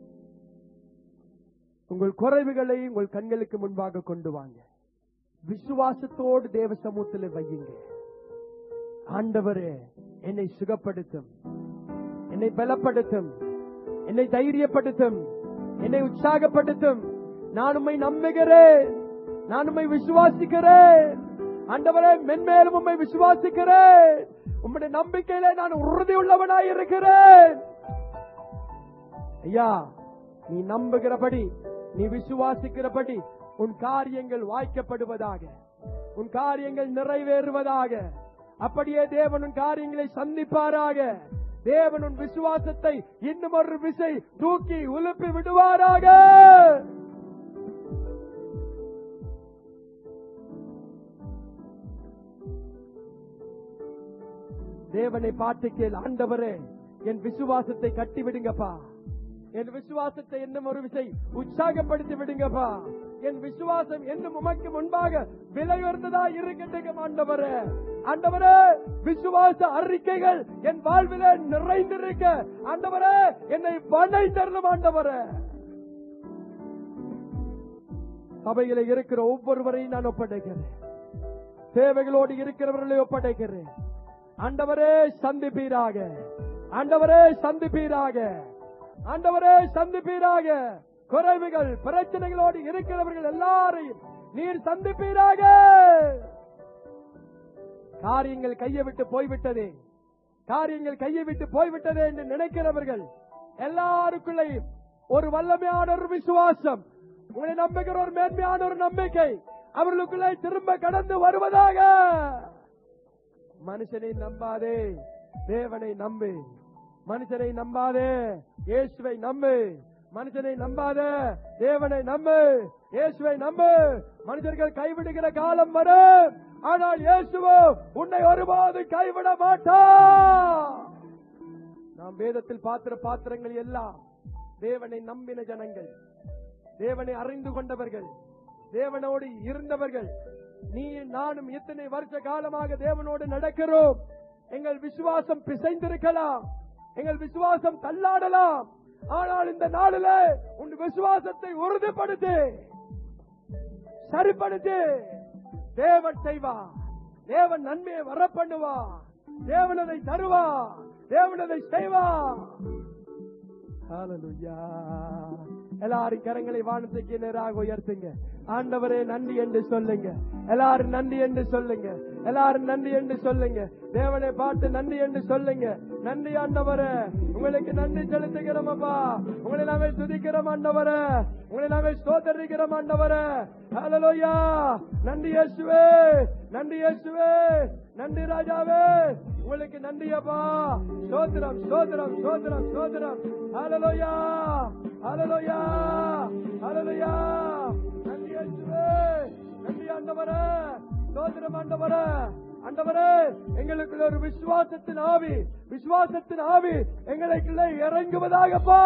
உங்கள் குறைவுகளை உங்கள் கண்களுக்கு முன்பாக கொண்டு வாங்க விசுவாசத்தோடு தேவ சமூகத்தில் வையுங்க ஆண்டவரே என்னை சுகப்படுத்தும் என்னை பலப்படுத்தும் என்னை தைரியப்படுத்தும் என்னை உற்சாகப்படுத்தும் நான் உம்மை நம்புகிறேன் நான் உம்மை விசுவாசிக்கிறேன் ஆண்டவரே மென்மேலும் உம்மை விசுவாசிக்கிறேன் உம்முடைய நம்பிக்கையில நான் உறுதி உள்ளவனாய் இருக்கிறேன் ஐயா நீ நம்புகிறபடி நீ விசுவாசிக்கிறபடி உன் காரியங்கள் வாய்க்கப்படுவதாக உன் காரியங்கள் நிறைவேறுவதாக அப்படியே தேவன் உன் காரியங்களை சந்திப்பாராக தேவன் உன் விசுவாசத்தை இன்னும் ஒரு விசை தூக்கி உலுப்பி விடுவாராக தேவனை பார்த்து கேள் ஆண்டவரே என் விசுவாசத்தை கட்டி விடுங்கப்பா என் விசுவாசத்தை இன்னும் ஒரு விசை உற்சாகப்படுத்தி விடுங்கப்பா என் விசுவாசம் இன்னும் உமக்கு முன்பாக விலை உயர்ந்ததா இருக்கட்டும் ஆண்டவரே ஆண்டவரே விசுவாச அறிக்கைகள் என் வாழ்விலே நிறைந்திருக்க ஆண்டவரே என்னை வனை தரணும் ஆண்டவரே சபையில இருக்கிற ஒவ்வொருவரையும் நான் ஒப்படைக்கிறேன் தேவைகளோடு இருக்கிறவர்களை ஒப்படைக்கிறேன் ஆண்டவரே சந்திப்பீராக ஆண்டவரே சந்திப்பீராக ஆண்டவரே சந்திப்பீராக குறைவுகள் பிரச்சனைகளோடு இருக்கிறவர்கள் எல்லாரையும் நீர் சந்திப்பீராக காரியங்கள் கையை விட்டு போய்விட்டதே காரியங்கள் கையை விட்டு போய்விட்டதே என்று நினைக்கிறவர்கள் எல்லாருக்குள்ளேயும் ஒரு வல்லமையான ஒரு விசுவாசம் உங்களை நம்புகிற ஒரு மேன்மையான ஒரு நம்பிக்கை அவர்களுக்குள்ளே திரும்ப கடந்து வருவதாக மனுஷனை நம்பாதே தேவனை நம்பு மனுஷனை நம்பாதே இயேசுவை நம்பு மனுஷனை நம்பாத தேவனை நம்பு இயேசுவை நம்பு மனிதர்கள் கைவிடுகிற காலம் வரும் ஆனால் இயேசுவோ உன்னை ஒருபோது கைவிட மாட்டா நாம் வேதத்தில் பாத்திர பாத்திரங்கள் எல்லாம் தேவனை நம்பின ஜனங்கள் தேவனை அறிந்து கொண்டவர்கள் தேவனோடு இருந்தவர்கள் நீ நானும் இத்தனை வருஷ காலமாக தேவனோடு நடக்கிறோம் எங்கள் விசுவாசம் பிசைந்திருக்கலாம் எங்கள் விசுவாசம் தள்ளாடலாம் ஆனால் இந்த நாளில உன் விசுவாசத்தை உறுதிப்படுத்து சரிப்படுத்து தேவன் செய்வா தேவன் நன்மையை வர பண்ணுவா தேவன் அதை தருவா தேவன் அதை செய்வா ஹalleluya எல்லாரும் கரங்களை வானத்துக்கு நேராக உயர்த்துங்க ஆண்டவரே நன்றி என்று சொல்லுங்க எல்லாரும் நன்றி என்று சொல்லுங்க எல்லாரும் நன்றி என்று சொல்லுங்க தேவனை பார்த்து நன்றி என்று சொல்லுங்க நன்றி ஆண்டவரே உங்களுக்கு நன்றி செலுத்துகிறோம் அப்பா உங்களை நாங்கள் துதிக்கிறோம் ஆண்டவரே உங்களை நாங்கள் ஸ்தோத்தரிக்கிறோம் ஆண்டவரே ஹalleluya நன்றி இயேசுவே நன்றி இயேசுவே நன்றி ராஜாவே உங்களுக்கு நன்றி அப்பா ஸ்தோத்திரம் ஸ்தோத்திரம் ஸ்தோத்திரம் ஸ்தோத்திரம் ஹalleluya ஹalleluya ஹalleluya நன்றி இயேசுவே நன்றி ஆண்டவரே ஸ்தோத்திரம் ஆண்டவரே ஆண்டவரே எங்களுக்குள்ள ஒரு விசுவாசத்தின் ஆவி விசுவாசத்தின் ஆவி எங்களுக்குள்ள இறங்குவதாகப்பா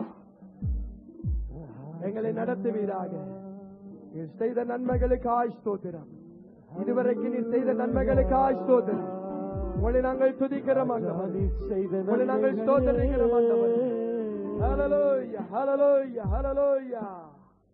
எங்களை நடத்துவீராக நீர் செய்த நன்மைகளுக்கு ஆய்ஸ்தோத்திரம் இதுவரைக்கும் நீர் செய்த நன்மைகளுக்கு ஆய்ஸ்தோத்திரம் உங்களை நாங்கள் துதிக்கிறோம் ஆண்டவரே. உங்களை நாங்கள் ஸ்தோத்தரிக்கிறோம் ஆண்டவரே. ஹalleluya ஹalleluya ஹalleluya